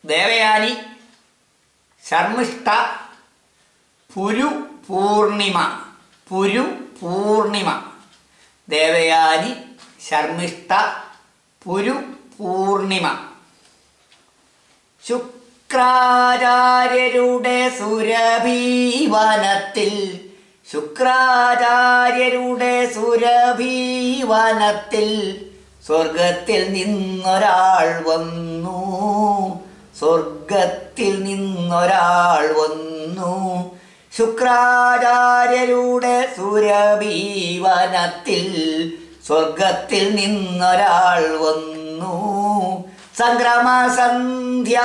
ദേവയാനി ശർമ്മിഷ്ഠ പുരു പൂർണിമ പുരു പൂർണിമ ദേവയാനി ശർമ്മിഷ്ഠ പുരു പൂർണിമ ശുക്രാചാര്യരുടെ സുരഭീവനത്തിൽ ശുക്രാചാര്യരുടെ സുരഭീവനത്തിൽ സ്വർഗത്തിൽ നിന്നൊരാൾ വന്നു സ്വർഗത്തിൽ നിന്നൊരാൾ വന്നു ശുക്രാചാര്യരുടെ സുരഭീവനത്തിൽ സ്വർഗത്തിൽ നിന്നൊരാൾ വന്നു സംക്രമസന്ധ്യ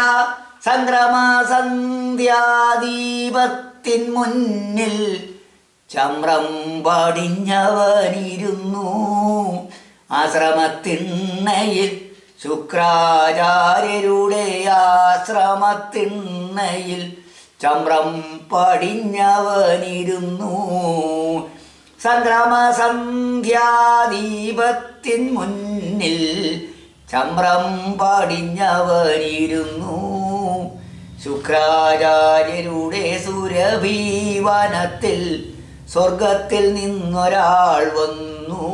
സംക്രമസന്ധ്യാദീപത്തിൻ മുന്നിൽ ചമ്രം പടിഞ്ഞവനിരുന്നു ആശ്രമത്തിണ്ണയിൽ ശുക്രാചാര്യരുടെ ആശ്രമത്തിണ്ണയിൽ ചമ്രം പടിഞ്ഞവനിരുന്നു സംക്രമസന്ധ്യാദീപത്തിൻ മുന്നിൽ ചമ്രം പടിഞ്ഞവനിരുന്നു ശുക്രാചാര്യരുടെ സുരഭീവനത്തിൽ സ്വർഗത്തിൽ നിന്നൊരാൾ വന്നു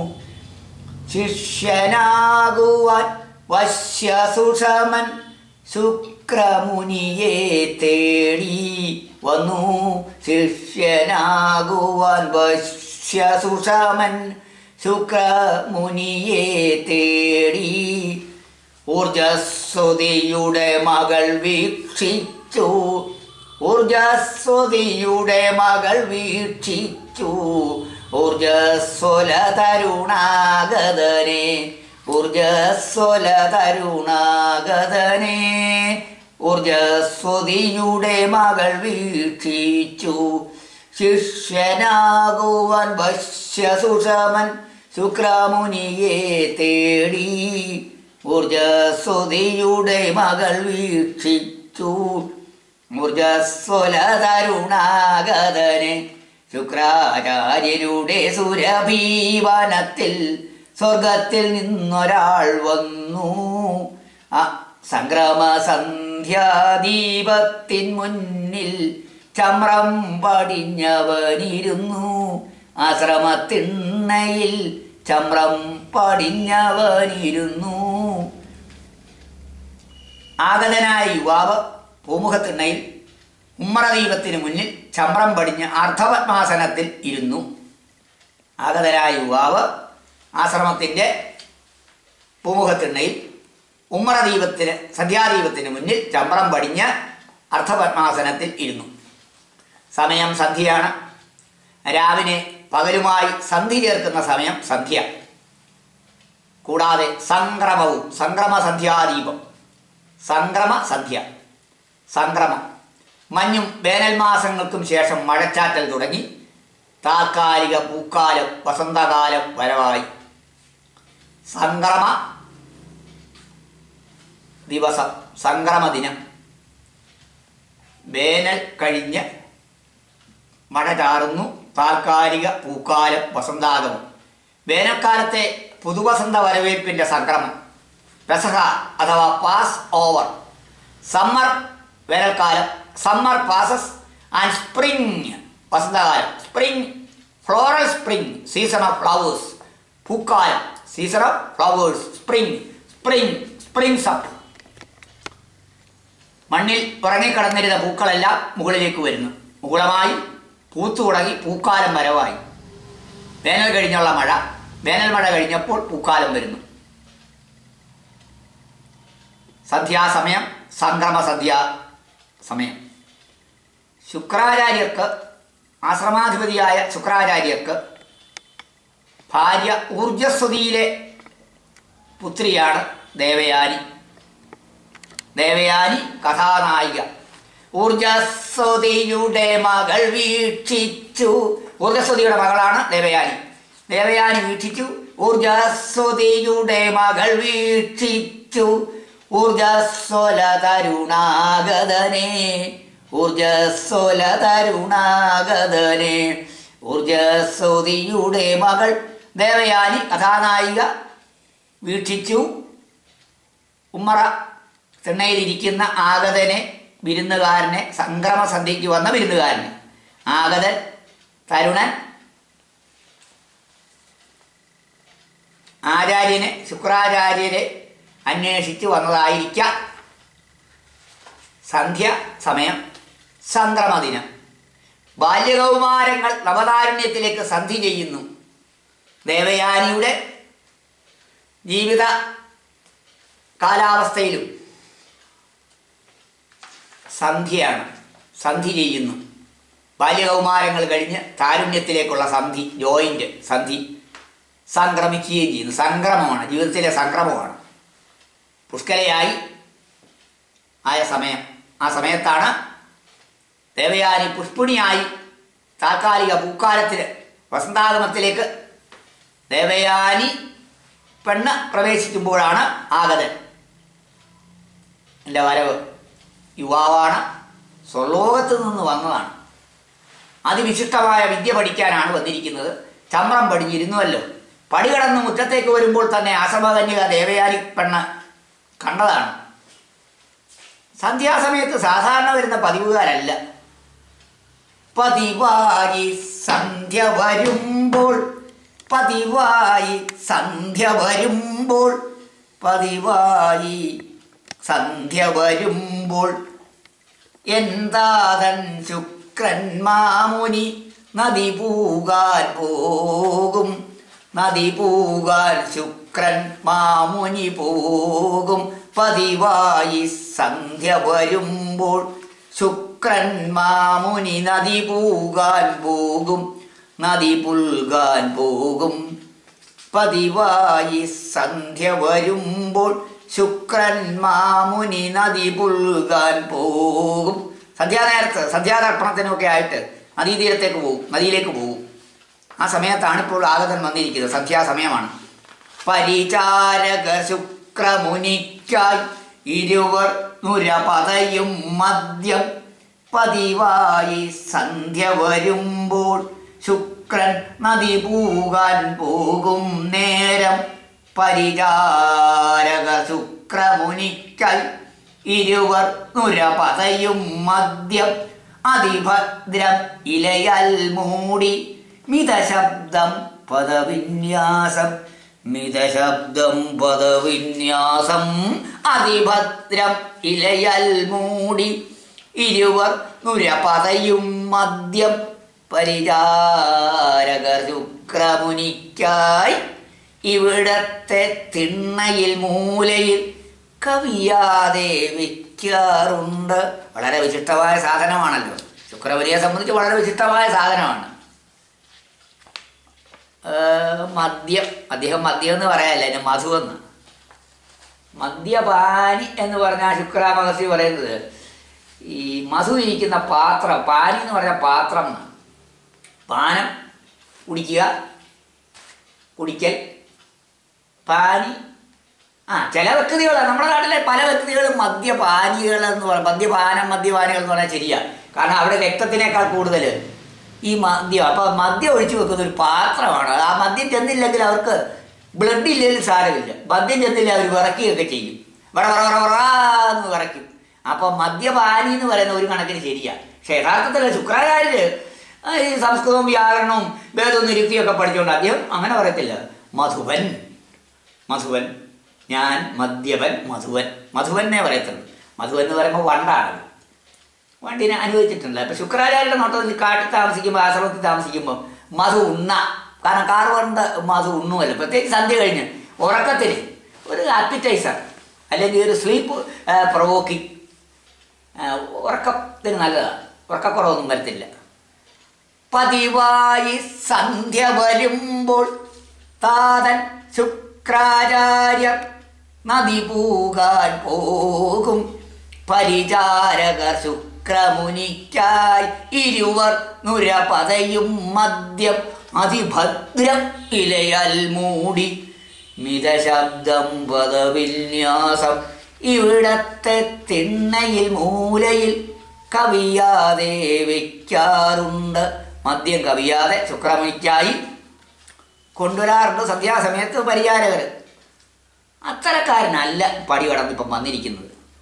ശിഷ്യനാകുവാൻ വശ്യസുഷമൻ ശുക്രമുനിയെ തേടി വന്നു ശിഷ്യനാകുവാൻ വശ്യസുഷമൻ ശുക്രമുനിയെ തേടി ഊർജസ്വതിയുടെ മകൾ വീക്ഷിച്ചു ഊർജസ്വതിയുടെ മകൾ വീക്ഷിച്ചു ഊർജസ്വല തരുണാഗതനെ ഊർജസ്വല തരുണാഗതനെ ഊർജസ്വതിയുടെ മകൾ വീക്ഷിച്ചു ശിഷ്യനാകുവാൻ വശ്യസുഷമൻ ശുക്രമുനിയെ തേടി ഊർജസ്വതിയുടെ മകൾ വീക്ഷിച്ചു ഊർജസ്വല തരുണാഗതനെ ശുക്രാചാര്യരുടെ സുരഭീവനത്തിൽ സ്വർഗത്തിൽ നിന്നൊരാൾ വന്നു ആ സംക്രമസന്ധ്യാദീപത്തിൻ മുന്നിൽ ചമ്രം പടിഞ്ഞവനിരുന്നു ആശ്രമത്തിണ്ണയിൽ ചമ്രം പടിഞ്ഞവനിരുന്നു ആഗതനായ യുവാവ് പൂമുഖത്തിണ്ണയിൽ ഉമ്മറദീപത്തിന് മുന്നിൽ ചമ്രം പടിഞ്ഞ് അർദ്ധപത്മാസനത്തിൽ ഇരുന്നു ആഗതനായ യുവാവ് ആശ്രമത്തിൻ്റെ പൂമുഖത്തിണ്ണയിൽ ഉമ്മറദീപത്തിന് സന്ധ്യാദീപത്തിന് മുന്നിൽ ചമ്രം പടിഞ്ഞ് അർദ്ധപത്മാസനത്തിൽ ഇരുന്നു സമയം സന്ധ്യയാണ് രാവിലെ പകലുമായി സന്ധി ചേർക്കുന്ന സമയം സന്ധ്യ കൂടാതെ സംക്രമവും സംക്രമ സന്ധ്യാദീപം സംക്രമ സന്ധ്യ സംക്രമം മഞ്ഞും വേനൽ മാസങ്ങൾക്കും ശേഷം മഴച്ചാറ്റൽ തുടങ്ങി താൽക്കാലിക പൂക്കാലം വസന്തകാലം വരവായി സംക്രമ ദിവസം സംക്രമ ദിനം വേനൽ കഴിഞ്ഞ് മഴ ചാറുന്നു താൽക്കാലിക പൂക്കാലം വസന്താഗമം വേനൽക്കാലത്തെ പുതുവസന്ത വരവേൽപ്പിൻ്റെ സംക്രമം പെസഹ അഥവാ പാസ് ഓവർ സമ്മർ വേനൽക്കാലം സമ്മർ പാസസ് ആൻഡ് സ്പ്രിംഗ് വസന്തകാലം spring floral spring season of flowers പൂക്കാലം season of flowers spring spring springs up മണ്ണിൽ ഉറങ്ങിക്കിടന്നിരുന്ന പൂക്കളെല്ലാം മുകളിലേക്ക് വരുന്നു മുകുളമായി പൂത്തു തുടങ്ങി പൂക്കാലം വരവായി വേനൽ കഴിഞ്ഞുള്ള മഴ വേനൽ മഴ കഴിഞ്ഞപ്പോൾ പൂക്കാലം വരുന്നു സന്ധ്യാസമയം സംക്രമ സന്ധ്യാ സമയം ശുക്രാചാര്യർക്ക് ആശ്രമാധിപതിയായ ശുക്രാചാര്യർക്ക് ഭാര്യ ഊർജസ്വതിയിലെ പുത്രിയാണ് ദേവയാനി ദേവയാനി കഥാനായിക ഊർജസ്വതിയുടെ മകൾ വീക്ഷിച്ചു ഊർജസ്വതിയുടെ മകളാണ് ദേവയാനി ദേവയാനി വീക്ഷിച്ചു ഊർജസ്വതിയുടെ മകൾ വീക്ഷിച്ചു ഊർജസ്വല തരുണാഗതനെ ഊർജസ്വല തരുണാഗതനെ ഊർജസ്വതിയുടെ മകൾ ദേവയാനി കഥാനായിക വീക്ഷിച്ചു ഉമ്മറ തിണ്ണയിലിരിക്കുന്ന ആഗതനെ വിരുന്നുകാരനെ സംക്രമ സന്ധ്യയ്ക്ക് വന്ന വിരുന്നുകാരനെ ആഗതൻ തരുണൻ ആചാര്യനെ ശുക്രാചാര്യരെ അന്വേഷിച്ച് വന്നതായിരിക്കാം സന്ധ്യ സമയം സംക്രമദിനം ബാല്യകൗമാരങ്ങൾ നവതാരുണ്യത്തിലേക്ക് സന്ധി ചെയ്യുന്നു ദേവയാനിയുടെ ജീവിത കാലാവസ്ഥയിലും സന്ധ്യയാണ് സന്ധി ചെയ്യുന്നു ബാല്യകൗമാരങ്ങൾ കഴിഞ്ഞ് താരുണ്യത്തിലേക്കുള്ള സന്ധി ജോയിന്റ് സന്ധി സംക്രമിക്കുകയും ചെയ്യുന്നു സംക്രമമാണ് ജീവിതത്തിലെ സംക്രമമാണ് പുഷ്കലയായി ആയ സമയം ആ സമയത്താണ് ദേവയാനി പുഷ്പിണിയായി താൽക്കാലിക പൂക്കാലത്തിന് വസന്താഗമത്തിലേക്ക് ദേവയാനി പെണ്ണ് പ്രവേശിക്കുമ്പോഴാണ് ആഗതൻ എൻ്റെ വരവ് യുവാവാണ് സ്വർലോകത്ത് നിന്ന് വന്നതാണ് അതിവിശിഷ്ടമായ വിദ്യ പഠിക്കാനാണ് വന്നിരിക്കുന്നത് ചമ്രം പടിഞ്ഞിരുന്നുവല്ലോ പടി കടന്ന് മുറ്റത്തേക്ക് വരുമ്പോൾ തന്നെ ആശ്രമകന്യക ദേവയാനി പെണ്ണ് കണ്ടതാണ് സന്ധ്യാസമയത്ത് സാധാരണ വരുന്ന പതിവുകാരല്ല പതിവായി സന്ധ്യ വരുമ്പോൾ പതിവായി സന്ധ്യ വരുമ്പോൾ പതിവായി സന്ധ്യ വരുമ്പോൾ എന്താതൻ ശുക്രൻ മാമുനി നദി പൂകാൻ പോകും നദി പൂകാൻ ശുക്രൻ മാമുനി പോകും പതിവായി സന്ധ്യ വരുമ്പോൾ ശുക്രൻ മാമുനി നദി പൂകാൻ പോകും നദി പുൽകാൻ പോകും പതിവായി സന്ധ്യ വരുമ്പോൾ ശുക്രൻ മാമുനി നദി പുൽകാൻ പോകും സന്ധ്യാനേരത്ത് സന്ധ്യാതർപ്പണത്തിനൊക്കെ ആയിട്ട് നദീതീരത്തേക്ക് പോകും നദിയിലേക്ക് പോകും ആ സമയത്താണ് ഇപ്പോൾ ആഗതൻ വന്നിരിക്കുന്നത് സന്ധ്യാസമയമാണ് പരിചാരക ശുക്രമുനിക്കായി ഇരുവർ നുരപതയും മദ്യം പതിവായി സന്ധ്യ വരുമ്പോൾ ശുക്രൻ നദി പൂകാൻ പോകും നേരം പരിചാരക ശുക്രമുനിക്കായി ഇരുവർ നുരപതയും മദ്യം അതിഭദ്രം ഇലയൽ മൂടി മിതശബ്ദം പദവിന്യാസം മിതശബ്ദം പദവിന്യാസം അതിഭദ്രം ഇലയൽ മൂടി ഇരുവർ നുരപതയും മദ്യം പരിചാരകർ ശുക്രമുനിക്കായി ഇവിടത്തെ തിണ്ണയിൽ മൂലയിൽ കവിയാതെ വിൽക്കാറുണ്ട് വളരെ വിശിഷ്ടമായ സാധനമാണല്ലോ ശുക്രവലിയെ സംബന്ധിച്ച് വളരെ വിശിഷ്ടമായ സാധനമാണ് ഏഹ് മദ്യം അദ്ദേഹം മദ്യം എന്ന് പറയാനല്ല അതിന് മധു എന്ന് മദ്യപാനി എന്ന് പറഞ്ഞാൽ ശുക്രാമഹസി പറയുന്നത് ഈ മധു ഇരിക്കുന്ന പാത്രം പാനി എന്ന് പറഞ്ഞാൽ പാത്രം എന്നാണ്. പാനം കുടിക്കുക കുടിക്കൽ പാനി ആ ചില വ്യക്തികൾ നമ്മുടെ നാട്ടിലെ പല വ്യക്തികളും മദ്യപാനികൾ എന്ന് പറയും മദ്യപാനം മദ്യപാനികൾ എന്ന് പറഞ്ഞാൽ ശരിയാണ് കാരണം അവിടെ രക്തത്തിനേക്കാൾ കൂടുതൽ ഈ മദ്യം അപ്പോൾ മദ്യം ഒഴിച്ചു വെക്കുന്ന ഒരു പാത്രമാണ് ആ മദ്യം ചെന്നില്ലെങ്കിൽ അവർക്ക് ബ്ലഡ് ഇല്ലെങ്കിൽ സാരമില്ല മദ്യം ചെന്നില്ല അവർ വിറക്കുകയൊക്കെ ചെയ്യും വറ വറ വറ വറ എന്ന് വിറയ്ക്കും അപ്പോൾ മദ്യപാനി എന്ന് പറയുന്ന ഒരു കണക്കിന് ശരിയാണ് പക്ഷേ യഥാർത്ഥത്തിൽ ശുക്രാചാര്യര് ആ, ഈ സംസ്കൃതവും വ്യാകരണവും വേദവും നിരുക്തിയൊക്കെ പഠിച്ചുകൊണ്ട് അദ്ദേഹം അങ്ങനെ പറയത്തില്ല മധുവൻ മധുവൻ ഞാൻ മദ്യപൻ മധുവൻ മധുവനെ പറയത്തുള്ളൂ മധുവൻ എന്ന് പറയുമ്പോൾ വണ്ടാണ് വണ്ടിനെ അനുവദിച്ചിട്ടുണ്ട് അപ്പം ശുക്രാചാര്യയുടെ നോട്ടത്തിൽ കാട്ടിൽ താമസിക്കുമ്പോൾ ആശ്രമത്തിൽ താമസിക്കുമ്പോൾ മധു ഉണ്ണ കാരണം കാർ കൊണ്ട് മധു ഉണ്ണുമല്ലോ പ്രത്യേകിച്ച് സന്ധ്യ കഴിഞ്ഞ് ഉറക്കത്തിന് ഒരു അപ്പിറ്റൈസർ അല്ലെങ്കിൽ ഒരു സ്ലീപ്പ് പ്രൊവോക്കിംഗ് ഉറക്കത്തിന് നല്ലതാണ് ഉറക്കക്കുറവൊന്നും വരത്തില്ല പതിവായി സന്ധ്യ വരുമ്പോൾ താതൻ ശുക്രാചാര്യ നദി പൂകാൻ പോകും പരിചാരകർ ശുക്രമുനിക്കായി ഇരുവർ നുരപതയും മദ്യം അതിഭദ്രം ഇലയൽ മൂടി മിതശബ്ദം പദവിന്യാസം ഇവിടത്തെ തിണ്ണയിൽ മൂലയിൽ കവിയാതെ വയ്ക്കാറുണ്ട് മദ്യം കവിയാതെ ശുക്രമുനിക്കായി കൊണ്ടുവരാറുണ്ട് സന്ധ്യാസമയത്ത് പരിചാരകർ അത്തരക്കാരനല്ല പടി കടന്ന് ഇപ്പം വന്നിരിക്കുന്നത്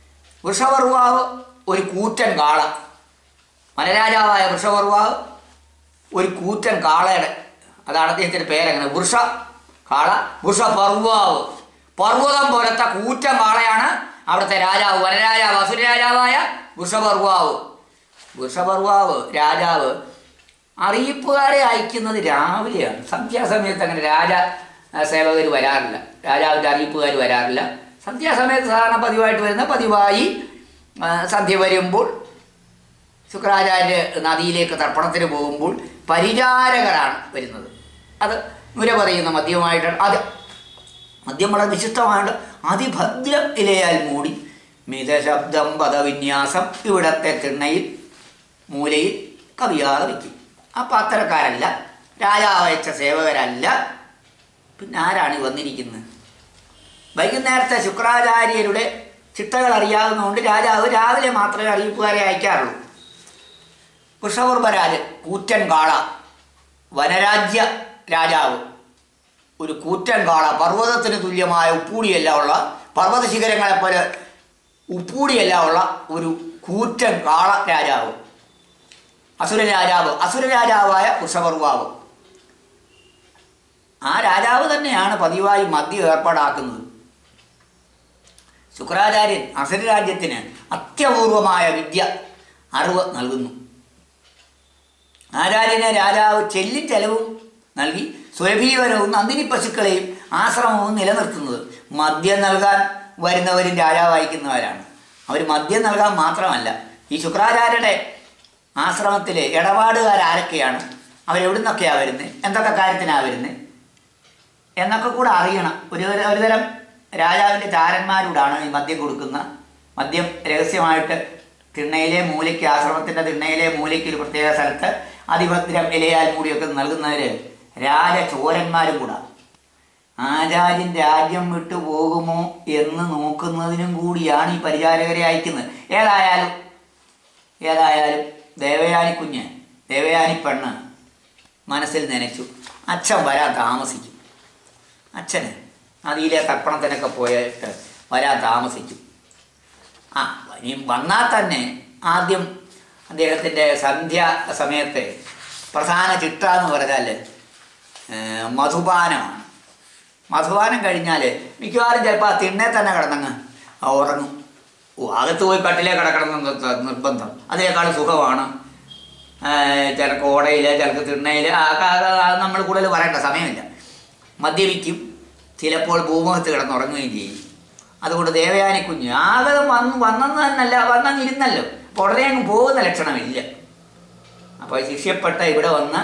വൃഷപർവാവ് ഒരു കൂറ്റൻ കാള വനരാജാവായ വൃഷപർവാവ് ഒരു കൂറ്റൻ കാളയുടെ അതാണ് അദ്ദേഹത്തിൻ്റെ പേരങ്ങനെ വൃഷ കാള വൃഷപർവാവ് പർവ്വതം പോലത്തെ കൂറ്റൻ കാളയാണ് അവിടുത്തെ രാജാവ് വനരാജാവ് അസുരരാജാവായ വൃഷപർവാവ് വൃഷപർവാവ് രാജാവ് അറിയിപ്പുകാരെ അയക്കുന്നത് രാവിലെയാണ് സന്ധ്യാസമയത്ത് അങ്ങനെ രാജ സേവകർ വരാറില്ല രാജാവിൻ്റെ അറിയിപ്പുകാർ വരാറില്ല സന്ധ്യാസമയത്ത് സാധാരണ പതിവായിട്ട് വരുന്ന പതിവായി ആ, സന്ധ്യ വരുമ്പോൾ ശുക്രാചാര്യ നദിയിലേക്ക് തർപ്പണത്തിന് പോകുമ്പോൾ പരിചാരകരാണ് വരുന്നത് അത് നുര പറയുന്ന മദ്യമായിട്ടാണ് അത് മദ്യം വളരെ വിശിഷ്ടമായിട്ട് അതിഭദ്രം ഇലയാൽ മൂടി മിതശബ്ദം പദവിന്യാസം ഇവിടത്തെ തിണ്ണയിൽ മൂലയിൽ കവിയാതെ വയ്ക്കും അപ്പം അത്തരക്കാരല്ല രാജാവ് അയച്ച സേവകരല്ല പിന്നെ ആരാണ് ഈ വന്നിരിക്കുന്നത് വൈകുന്നേരത്തെ ശുക്രാചാര്യരുടെ ചിട്ടകൾ അറിയാവുന്നതുകൊണ്ട് രാജാവ് രാവിലെ മാത്രമേ അറിയിപ്പുകാരെ അയക്കാറുള്ളൂ പുഷപൂർവരാജ് കൂറ്റൻ കാള വനരാജ്യ രാജാവ് ഒരു കൂറ്റൻ കാള പർവ്വതത്തിന് തുല്യമായ ഉപ്പൂടിയെല്ലാം ഉള്ള പർവ്വത ശിഖരങ്ങളെ പോലെ ഉപ്പൂടിയെല്ലാം ഉള്ള ഒരു കൂറ്റൻ കാള രാജാവ് അസുര രാജാവ് അസുര രാജാവായ വൃഷപർവാവ് ആ രാജാവ് തന്നെയാണ് പതിവായി മദ്യം ഏർപ്പാടാക്കുന്നത് ശുക്രാചാര്യൻ അസുരരാജ്യത്തിന് അത്യപൂർവമായ വിദ്യ അറിവ് നൽകുന്നു ആചാര്യനെ രാജാവ് ചെല്ലും ചെലവും നൽകി സുരഭീവനവും നന്ദിനി പശുക്കളെയും ആശ്രമവും നിലനിർത്തുന്നത് മദ്യം നൽകാൻ വരുന്നവരും രാജാവ് അയക്കുന്നവരാണ് അവർ മദ്യം നൽകാൻ മാത്രമല്ല ഈ ശുക്രാചാര്യരുടെ ആശ്രമത്തിലെ ഇടപാടുകാർ ആരൊക്കെയാണ് അവരെവിടുന്നൊക്കെയാണ് വരുന്നത് എന്തൊക്കെ കാര്യത്തിനാണ് വരുന്നത് എന്നൊക്കെ കൂടെ അറിയണം ഒരു തര- ഒരു തരം രാജാവിൻ്റെ ചാരന്മാരോടാണ് ഈ മദ്യം കൊടുക്കുന്ന മദ്യം രഹസ്യമായിട്ട് തിണ്ണയിലെ മൂലയ്ക്ക് ആശ്രമത്തിൻ്റെ തിണ്ണയിലെ മൂലയ്ക്ക് ഒരു പ്രത്യേക സ്ഥലത്ത് അതിഭദ്രം ഇലയാൽ മൂടിയൊക്കെ നൽകുന്നവർ രാജചോരന്മാരും കൂടാ ആചാര്യൻ രാജ്യം വിട്ടു പോകുമോ എന്ന് നോക്കുന്നതിനും കൂടിയാണ് ഈ പരിചാരകരെ അയക്കുന്നത് ഏതായാലും ഏതായാലും ദേവയാനി കുഞ്ഞ് ദേവയാനി പെണ്ണ് മനസ്സിൽ നനച്ചു അച്ഛൻ വരാൻ താമസിക്കും അച്ഛന് നദിയിലെ തർപ്പണത്തിനൊക്കെ പോയിട്ട് വരാൻ താമസിക്കും ആ ഇനി വന്നാൽ തന്നെ ആദ്യം അദ്ദേഹത്തിൻ്റെ സന്ധ്യ സമയത്തെ പ്രധാന ചിട്ട എന്ന് പറഞ്ഞാൽ ഏർ, മധുപാനമാണ് മധുപാനം കഴിഞ്ഞാൽ മിക്കവാറും ചിലപ്പോൾ ആ തിണ്ണെ തന്നെ കിടന്നങ്ങ് ആ ഉറങ്ങും ഓ അകത്ത് പോയി കട്ടിലേ കിടക്കണം എന്ന് ത- നിർബന്ധം അതിനേക്കാൾ സുഖമാണ് ചിലക്ക് ഓടയിൽ ചിലക്ക് തിണ്ണയിൽ നമ്മൾ കൂടുതൽ പറയേണ്ട സമയമില്ല മദ്യപിക്കും ചിലപ്പോൾ ഭൂമുഖത്ത് കിടന്നുറങ്ങുകയും ചെയ്യും അതുകൊണ്ട് ദേവയാനി കുഞ്ഞ് ആകെ വന്ന് വന്നെന്ന് തന്നല്ല വന്നങ്ങിരുന്നല്ലോ അപ്പോൾ ഉടനെ അങ്ങ് പോകുന്ന ലക്ഷണമില്ല അപ്പോൾ ശിഷ്യപ്പെട്ട ഇവിടെ വന്ന്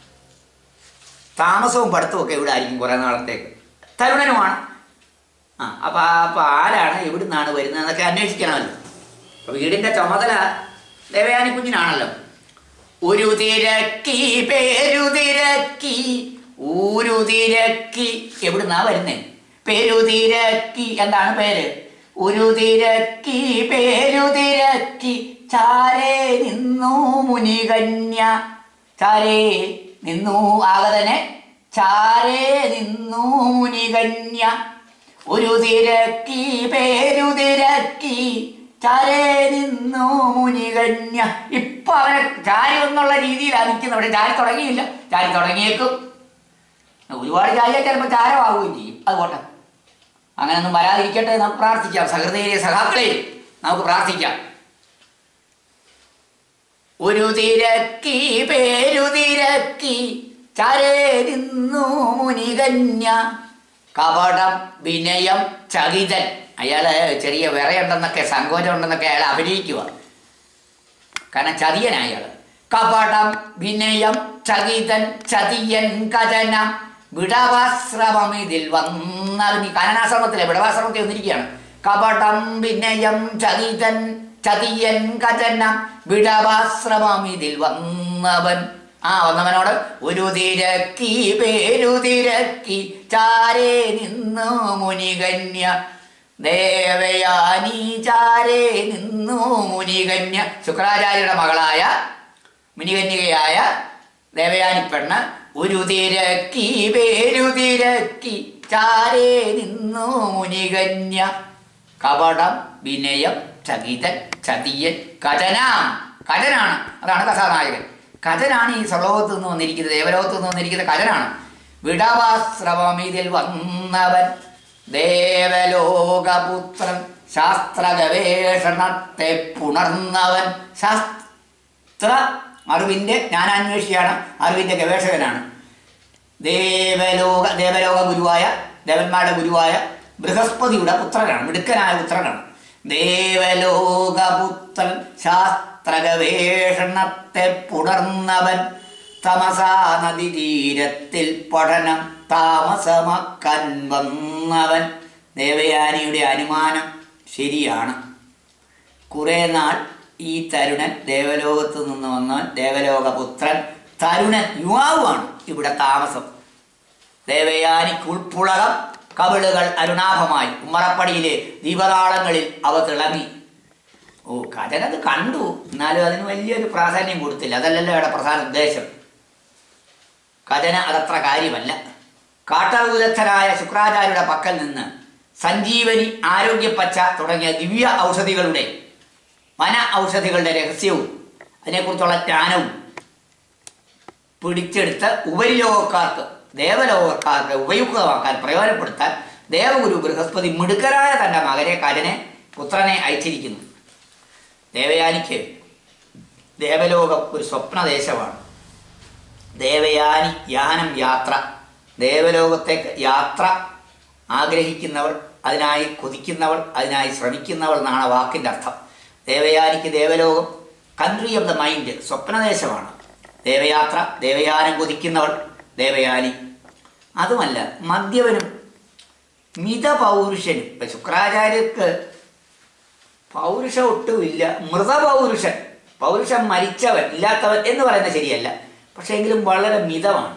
താമസവും പഠിത്തവും ഒക്കെ ഇവിടെ ആയിരിക്കും കുറേ നാളത്തേക്ക് തരുണനുമാണ് ആ അപ്പോൾ അപ്പോൾ ആരാണ് എവിടുന്നാണ് വരുന്നത് എന്നൊക്കെ അന്വേഷിക്കണമല്ലോ അപ്പോൾ വീടിൻ്റെ ചുമതല ദേവയാനി കുഞ്ഞിനാണല്ലോ ഒരു തിരക്കി പേരു തിരക്കി ഊരു തിരക്കി എവിടുന്നാ വരുന്നേ പേരു തിരക്കി എന്താണ് പേര് ഒരു തിരക്കി പേരു തിരക്കി ചാരേ നിന്നു മുനികന്യ ചാരേ നിന്നു ആകതനെ ചാരേ നിന്നു മുനികന്യ ഒരു തിരക്കി പേരു തിരക്കി ചാരേ നിന്നു മുനികന്യ ഇപ്പൊ അവനെ ചാരി എന്നുള്ള രീതിയിലാണ് നിൽക്കുന്നത് അവിടെ ചാരി തുടങ്ങിയില്ല ചാരി തുടങ്ങിയേക്കും ഒരുപാട് ചാരിയാൽ ചിലപ്പോൾ ചാരമാവുകയും ചെയ്യും അത് പോട്ടെ അങ്ങനെയൊന്നും വരാതിരിക്കട്ടെ നമുക്ക് പ്രാർത്ഥിക്കാം സഹൃദയ സഖാക്കളെ നമുക്ക് പ്രാർത്ഥിക്കാം ഒരു തിരക്കി പേരു തിരക്കി ചരേ നിന്നു മുനികന്യ കപടം വിനയം ചകിതൻ അയാള് ചെറിയ വിറയുണ്ടെന്നൊക്കെ സങ്കോചം ഉണ്ടെന്നൊക്കെ അയാൾ അഭിനയിക്കുക കാരണം ചതിയനാ അയാള് കപടം വിനയം ചകിതൻ ചതിയൻ കഥനം വിടവാശ്രമം ഇതിൽ വന്നറിഞ്ഞി കാനനാശ്രമത്തിലെ വിടവാശ്രമത്തിൽ വന്നിരിക്കുകയാണ് കപടം വിനയം ചകിതൻ ചതിയൻ കഥനം വിടവാശ്രമം ഇതിൽ വന്നവൻ ആ വന്നവനോട് ഒരു തിരക്കി പേരു തിരക്കി ചാരേ നിന്നു മുനികന്യ ദേവയാനി ചാരേ നിന്നു മുനികന്യ ശുക്രാചാര്യയുടെ മകളായ മുനികന്യകയായ ദേവയാനി പെണ്ണ് ഒരു തിരക്കി പേരു തിരക്കി ചാരേ നിന്നു മുനികന്യ കപടം വിനയം ചകിതൻ ചതിയൻ കഥനാം കഥനാണ് അതാണ് കഥാനായകൻ കഥനാണ് ഈ സർവലോകത്ത് നിന്ന് വന്നിരിക്കുന്നത് ദേവലോകത്ത് നിന്ന് വന്നിരിക്കുന്ന കഥനാണ് വിടവാശ്രമമിതിൽ വന്നവൻ ദേവലോകപുത്രൻ ശാസ്ത്ര ഗവേഷണത്തെ പുണർന്നവൻ ശാസ്ത്ര അറിവിൻ്റെ ജ്ഞാനാന്വേഷിയാണ് അറിവിൻ്റെ ഗവേഷകനാണ് ദേവലോക ദേവലോക ഗുരുവായ ദേവന്മാരുടെ ഗുരുവായ ബൃഹസ്പതിയുടെ പുത്രനാണ് മിടുക്കനായ പുത്രനാണ് ദേവലോകപുത്രൻ ശാസ്ത്ര ഗവേഷണത്തെ പുണർന്നവൻ തമസാ നദി തീരത്തിൽ പഠനം താമസമാക്കാൻ വന്നവൻ ദേവയാനിയുടെ അനുമാനം ശരിയാണ് കുറെ നാൾ ഈ തരുണൻ ദേവലോകത്ത് നിന്ന് വന്നവൻ ദേവലോകപുത്രൻ തരുണൻ യുവാവുമാണ് ഇവിടെ താമസം ദേവയാനിക്ക് ഉൾപ്പുളകം കവിളുകൾ അരുണാഭമായി ഉമ്മറപ്പടിയിലെ ദീപതാളങ്ങളിൽ അവ തിളങ്ങി ഓ കഥനത് കണ്ടു എന്നാലും അതിന് വലിയൊരു പ്രാധാന്യം കൊടുത്തില്ല അതല്ലല്ലോ ഇവിടെ പ്രധാന ഉദ്ദേശം കഥന അതത്ര കാര്യമല്ല കാട്ടകുലത്തനായ ശുക്രാചാര്യയുടെ പക്കൽ നിന്ന് സഞ്ജീവനി ആരോഗ്യപ്പച്ച തുടങ്ങിയ ദിവ്യ ഔഷധികളുടെ വന ഔഷധികളുടെ രഹസ്യവും അതിനെക്കുറിച്ചുള്ള ജ്ഞാനവും പിടിച്ചെടുത്ത് ഉപരിലോകക്കാർക്ക് ദേവലോകക്കാർക്ക് ഉപയുക്തമാക്കാൻ പ്രയോജനപ്പെടുത്താൻ ദേവഗുരു ബൃഹസ്പതി മിടുക്കരായ തൻ്റെ മകനെ കരനെ പുത്രനെ അയച്ചിരിക്കുന്നു ദേവയാനിക്ക് ദേവലോകം ഒരു സ്വപ്നദേശമാണ് ദേവയാനി യാനം യാത്ര ദേവലോകത്തേക്ക് യാത്ര ആഗ്രഹിക്കുന്നവൾ അതിനായി കൊതിക്കുന്നവൾ അതിനായി ശ്രമിക്കുന്നവൾ എന്നാണ് ആ വാക്കിൻ്റെ അർത്ഥം ദേവയാനിക്ക് ദേവലോകം കൺട്രി ഓഫ് ദ മൈൻഡ് സ്വപ്നദേശമാണ് ദേവയാത്ര ദേവയാനം കൊതിക്കുന്നവൾ ദേവയാനി അതുമല്ല മദ്യവനും മിതപൗരുഷനും ഇപ്പം ശുക്രാചാര്യർക്ക് പൗരുഷം ഒട്ടുമില്ല മൃതപൗരുഷൻ പൗരുഷം മരിച്ചവൻ ഇല്ലാത്തവൻ എന്ന് പറയുന്നത് ശരിയല്ല പക്ഷേ എങ്കിലും വളരെ മിതമാണ്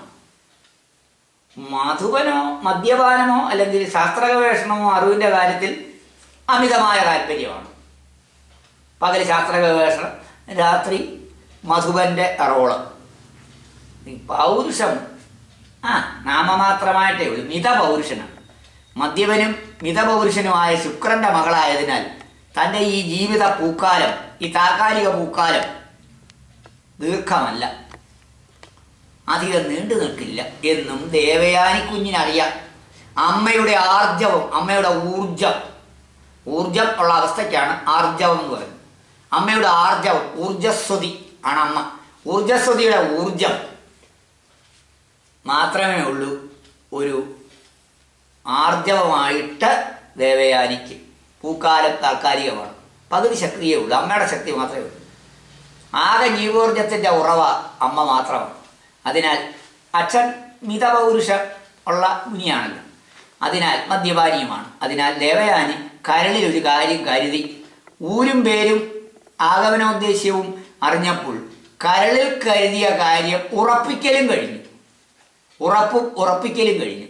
മധുവനോ മദ്യപാനമോ അല്ലെങ്കിൽ ശാസ്ത്ര ഗവേഷണമോ അറിവിൻ്റെ കാര്യത്തിൽ അമിതമായ താല്പര്യമാണ് പകൽ ശാസ്ത്ര ഗവേഷണം രാത്രി മധുവന്റെ റോള് ഈ പൗരുഷം ആ നാമമാത്രമായിട്ടേ ഉള്ളൂ മിതപൗരുഷനാണ് മദ്യപനും മിതപൗരുഷനുമായ ശുക്രന്റെ മകളായതിനാൽ തൻ്റെ ഈ ജീവിത പൂക്കാലം ഈ താൽക്കാലിക പൂക്കാലം ദീർഘമല്ല അധികം നീണ്ടു നിൽക്കില്ല എന്നും ദേവയാനി കുഞ്ഞിനറിയാം അമ്മയുടെ ആർജവം അമ്മയുടെ ഊർജം ഊർജം ഉള്ള അവസ്ഥയ്ക്കാണ് ആർജവം എന്ന് പറയുന്നത് അമ്മയുടെ ആർജവം ഊർജസ്വതി ആണ് അമ്മ ഊർജസ്വതിയുടെ ഊർജം മാത്രമേ ഉള്ളൂ ഒരു ആർജവമായിട്ട് ദേവയാനിക്ക് പൂക്കാലം താൽക്കാലികമാണ് പകുതി ശക്തിയേ ഉള്ളൂ അമ്മയുടെ ശക്തി മാത്രമേ ഉള്ളൂ ആകെ ജീവോർജത്തിൻ്റെ ഉറവ അമ്മ മാത്രമാണ് അതിനാൽ അച്ഛൻ മിതപൗരുഷ ഉള്ള മുനിയാണല്ലോ അതിനാൽ മദ്യപാനിയുമാണ് അതിനാൽ ദേവയാനി കരളിൽ ഒരു കാര്യം കരുതി ഊരും പേരും ആഗമനോദ്ദേശ്യവും അറിഞ്ഞപ്പോൾ കരളിൽ കരുതിയ കാര്യം ഉറപ്പിക്കലും കഴിഞ്ഞു ഉറപ്പും ഉറപ്പിക്കലും കഴിഞ്ഞു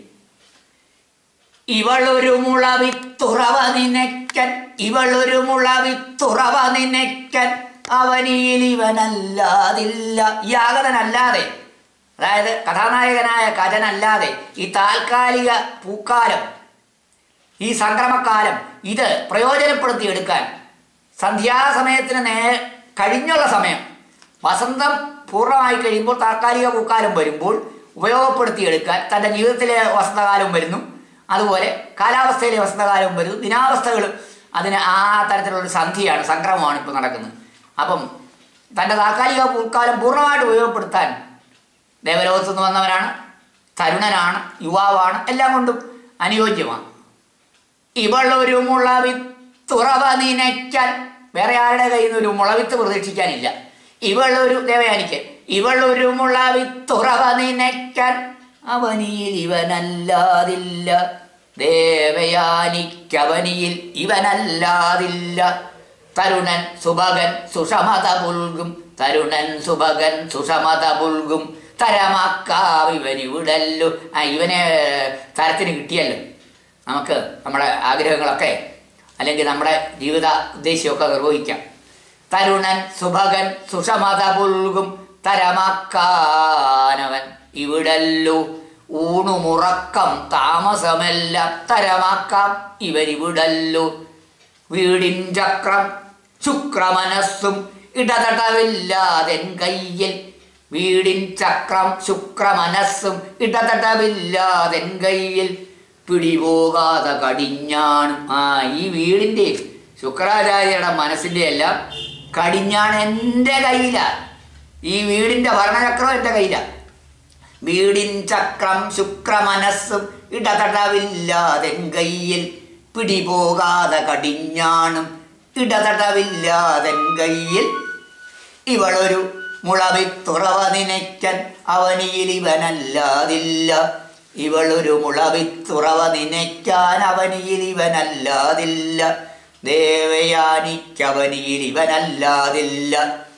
ഇവളൊരു മുളവിത്തുറവ നിനയ്ക്കൻ ഇവളൊരു മുളവിത്തുറവ നിനയ്ക്കൻ അവനിയിൽ ഇവനല്ലാതില്ല ഈ ആഗതനല്ലാതെ അതായത് കഥാനായകനായ കഥനല്ലാതെ ഈ താൽക്കാലിക പൂക്കാലം ഈ സംക്രമക്കാലം ഇത് പ്രയോജനപ്പെടുത്തിയെടുക്കാൻ സന്ധ്യാസമയത്തിന് നേ കഴിഞ്ഞുള്ള സമയം വസന്തം പൂർണ്ണമായി കഴിയുമ്പോൾ താൽക്കാലിക പൂക്കാലം വരുമ്പോൾ ഉപയോഗപ്പെടുത്തിയെടുക്കാൻ തൻ്റെ ജീവിതത്തിലെ വസന്തകാലം വരുന്നു അതുപോലെ കാലാവസ്ഥയിലെ വസന്തകാലവും വരുന്നു ദിനാവസ്ഥകളും അതിന് ആ തരത്തിലുള്ളൊരു സന്ധിയാണ് സംക്രമമാണ് ഇപ്പോൾ നടക്കുന്നത് അപ്പം തൻ്റെ താൽക്കാലിക പൂക്കാലം പൂർണ്ണമായിട്ട് ഉപയോഗപ്പെടുത്താൻ ദേവലോകത്തു നിന്ന് വന്നവനാണ് തരുണനാണ് യുവാവാണ് എല്ലാം കൊണ്ടും അനുയോജ്യമാണ് ഇവളൊരു മുളവിത്തുറവ നിനയ്ക്കാൻ വേറെ ആരുടെ കയ്യിൽ നിന്ന് ഒരു മുളവിത്ത് പ്രതീക്ഷിക്കാനില്ല ഇവളൊരു ദേവയാനിക്ക് ഇവളൊരു മുളവിത്തുറവ നിനയ്ക്കാൻ അവനിയിൽ ഇവനല്ലാതില്ല ദേവയാനിക്കവനിയിൽ ഇവനല്ലാതില്ല തരുണൻ സുഭകൻ സുഷമത പുൽകും തരുണൻ സുഭകൻ സുഷമത പുൽകും തരമാക്കാവ് ഇവനിവിടല്ലോ ആ ഇവനെ തരത്തിന് കിട്ടിയല്ലോ നമുക്ക് നമ്മുടെ ആഗ്രഹങ്ങളൊക്കെ അല്ലെങ്കിൽ നമ്മുടെ ജീവിത ഉദ്ദേശ്യമൊക്കെ നിർവഹിക്കാം തരുണൻ സുഭകൻ സുഷമത പുൽകും തരമാക്കാനവൻ ഇവിടല്ലോ ഊണുമുറക്കം താമസമെല്ലാം തരമാക്കാം ഇവരിവിടല്ലോ വീടിൻ ചക്രം ശുക്രമനസ്സും ഇടതടവില്ലാതെൻ കയ്യിൽ വീടിൻ ചക്രം ശുക്രമനസ്സും ഇടതടവില്ലാതെൻ കയ്യിൽ പിടിപോകാതെ കടിഞ്ഞാണും ആ ഈ വീടിൻ്റെ ശുക്രാചാര്യയുടെ മനസ്സിൻ്റെ എല്ലാം കടിഞ്ഞാണ് എൻ്റെ കയ്യിലാണ് ഈ വീടിൻ്റെ ഭരണചക്രം എൻ്റെ കയ്യിലാണ് വീടിൻ ചക്രം ശുക്രമനസ്സും ഇടതടവില്ലാതെ കയ്യിൽ പിടിപോകാതെ കടിഞ്ഞാണും ഇടതടവില്ലാതെ കയ്യിൽ ഇവളൊരു മുളവിത്തുറവ നിനയ്ക്കൻ അവനിയിൽ ഇവനല്ലാതില്ല ഇവളൊരു മുളവിത്തുറവ നിനയ്ക്കാൻ അവനിയിൽ ഇവനല്ലാതില്ല ദേവയാനിക്കവനിയിൽ ഇവനല്ലാതില്ല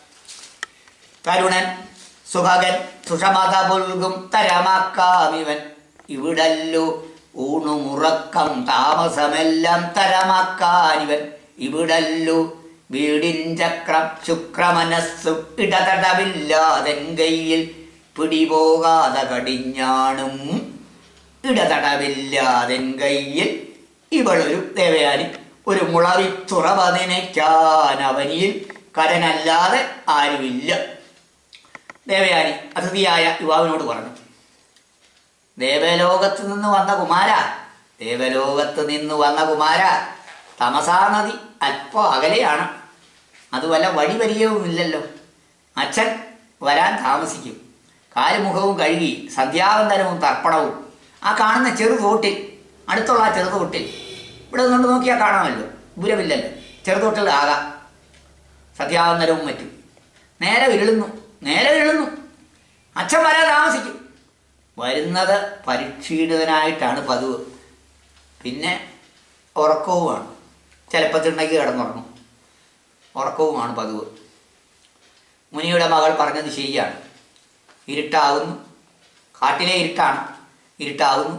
തരുണൻ സുഭകൻ സുഷമത പുൽകും തരമാക്കാമിവൻ ഇവിടല്ലോ ഊണുമുറക്കം താമസമെല്ലാം തരമാക്കാനിവൻ ഇവിടല്ലോ വീടിൻ ചക്രം ശുക്രമനസ്സും ഇടതടവില്ലാതെ കയ്യിൽ പിടിപോകാതെ കടിഞ്ഞാണും ഇടതടവില്ലാതെ കയ്യിൽ ഇവളൊരു ദേവയാനി ഒരു മുളവിത്തുറവ നനയ്ക്കാൻ അവനിയിൽ കരനല്ലാതെ ആരുമില്ല ദേവയാനി അതിഥിയായ യുവാവിനോട് പറഞ്ഞു ദേവലോകത്ത് നിന്ന് വന്ന കുമാര ദേവലോകത്ത് നിന്ന് വന്ന കുമാര തമസാ നദി അല്പം അകലെയാണ് അത് വല്ല വഴി പരിചയവുമില്ലല്ലോ അച്ഛൻ വരാൻ താമസിക്കും കാലുമുഖവും കഴുകി സന്ധ്യാവന്തനവും തർപ്പണവും ആ കാണുന്ന ചെറു തോട്ടിൽ അടുത്തുള്ള ആ ചെറു തോട്ടിൽ ഇവിടെ നിന്നുകൊണ്ട് നോക്കിയാൽ കാണാമല്ലോ ദൂരമില്ലല്ലോ ചെറുതോട്ടിൽ ആകാം സന്ധ്യാവന്തനവും മറ്റും നേരെ വിരളുന്നു നേരെ വിരളുന്നു അച്ഛൻ വരാൻ താമസിക്കും വരുന്നത് പരിക്ഷീണിതനായിട്ടാണ് പതിവ് പിന്നെ ഉറക്കവുമാണ് ചിലപ്പോൾ തിണ്ണയ്ക്ക് കിടന്നുറങ്ങും ഉറക്കവുമാണ് പതിവ് മുനിയുടെ മകൾ പറഞ്ഞത് ശരിയാണ് ഇരുട്ടാവുന്നു കാട്ടിലെ ഇരുട്ടാണ് ഇരുട്ടാവുന്നു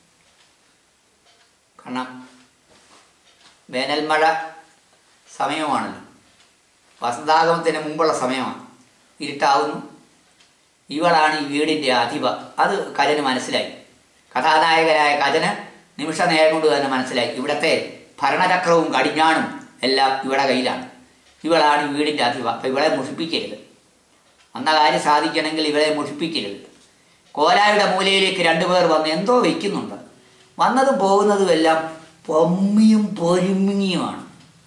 കാരണം വേനൽ മഴ സമയമാണല്ലോ വസന്താഗമത്തിന് മുമ്പുള്ള സമയമാണ് ഇരുട്ടാവുന്നു ഇവളാണ് ഈ വീടിൻ്റെ അധിപ അത് കജന് മനസ്സിലായി കഥാനായകനായ കജന് നിമിഷ നേരം കൊണ്ട് തന്നെ മനസ്സിലായി ഇവിടുത്തെ ഭരണചക്രവും കടിഞ്ഞാണും എല്ലാം ഇവിടെ കയ്യിലാണ് ഇവളാണ് ഈ വീടിൻ്റെ അധിപ അപ്പം ഇവളെ മുഷിപ്പിക്കരുത് വന്ന കാര്യം സാധിക്കണമെങ്കിൽ ഇവളെ മുഷിപ്പിക്കരുത് കോലായുടെ മൂലയിലേക്ക് രണ്ടുപേർ വന്ന് എന്തോ വയ്ക്കുന്നുണ്ട് വന്നതും പോകുന്നതും എല്ലാം പൊമ്മിയും പൊരുമിയുമാണ്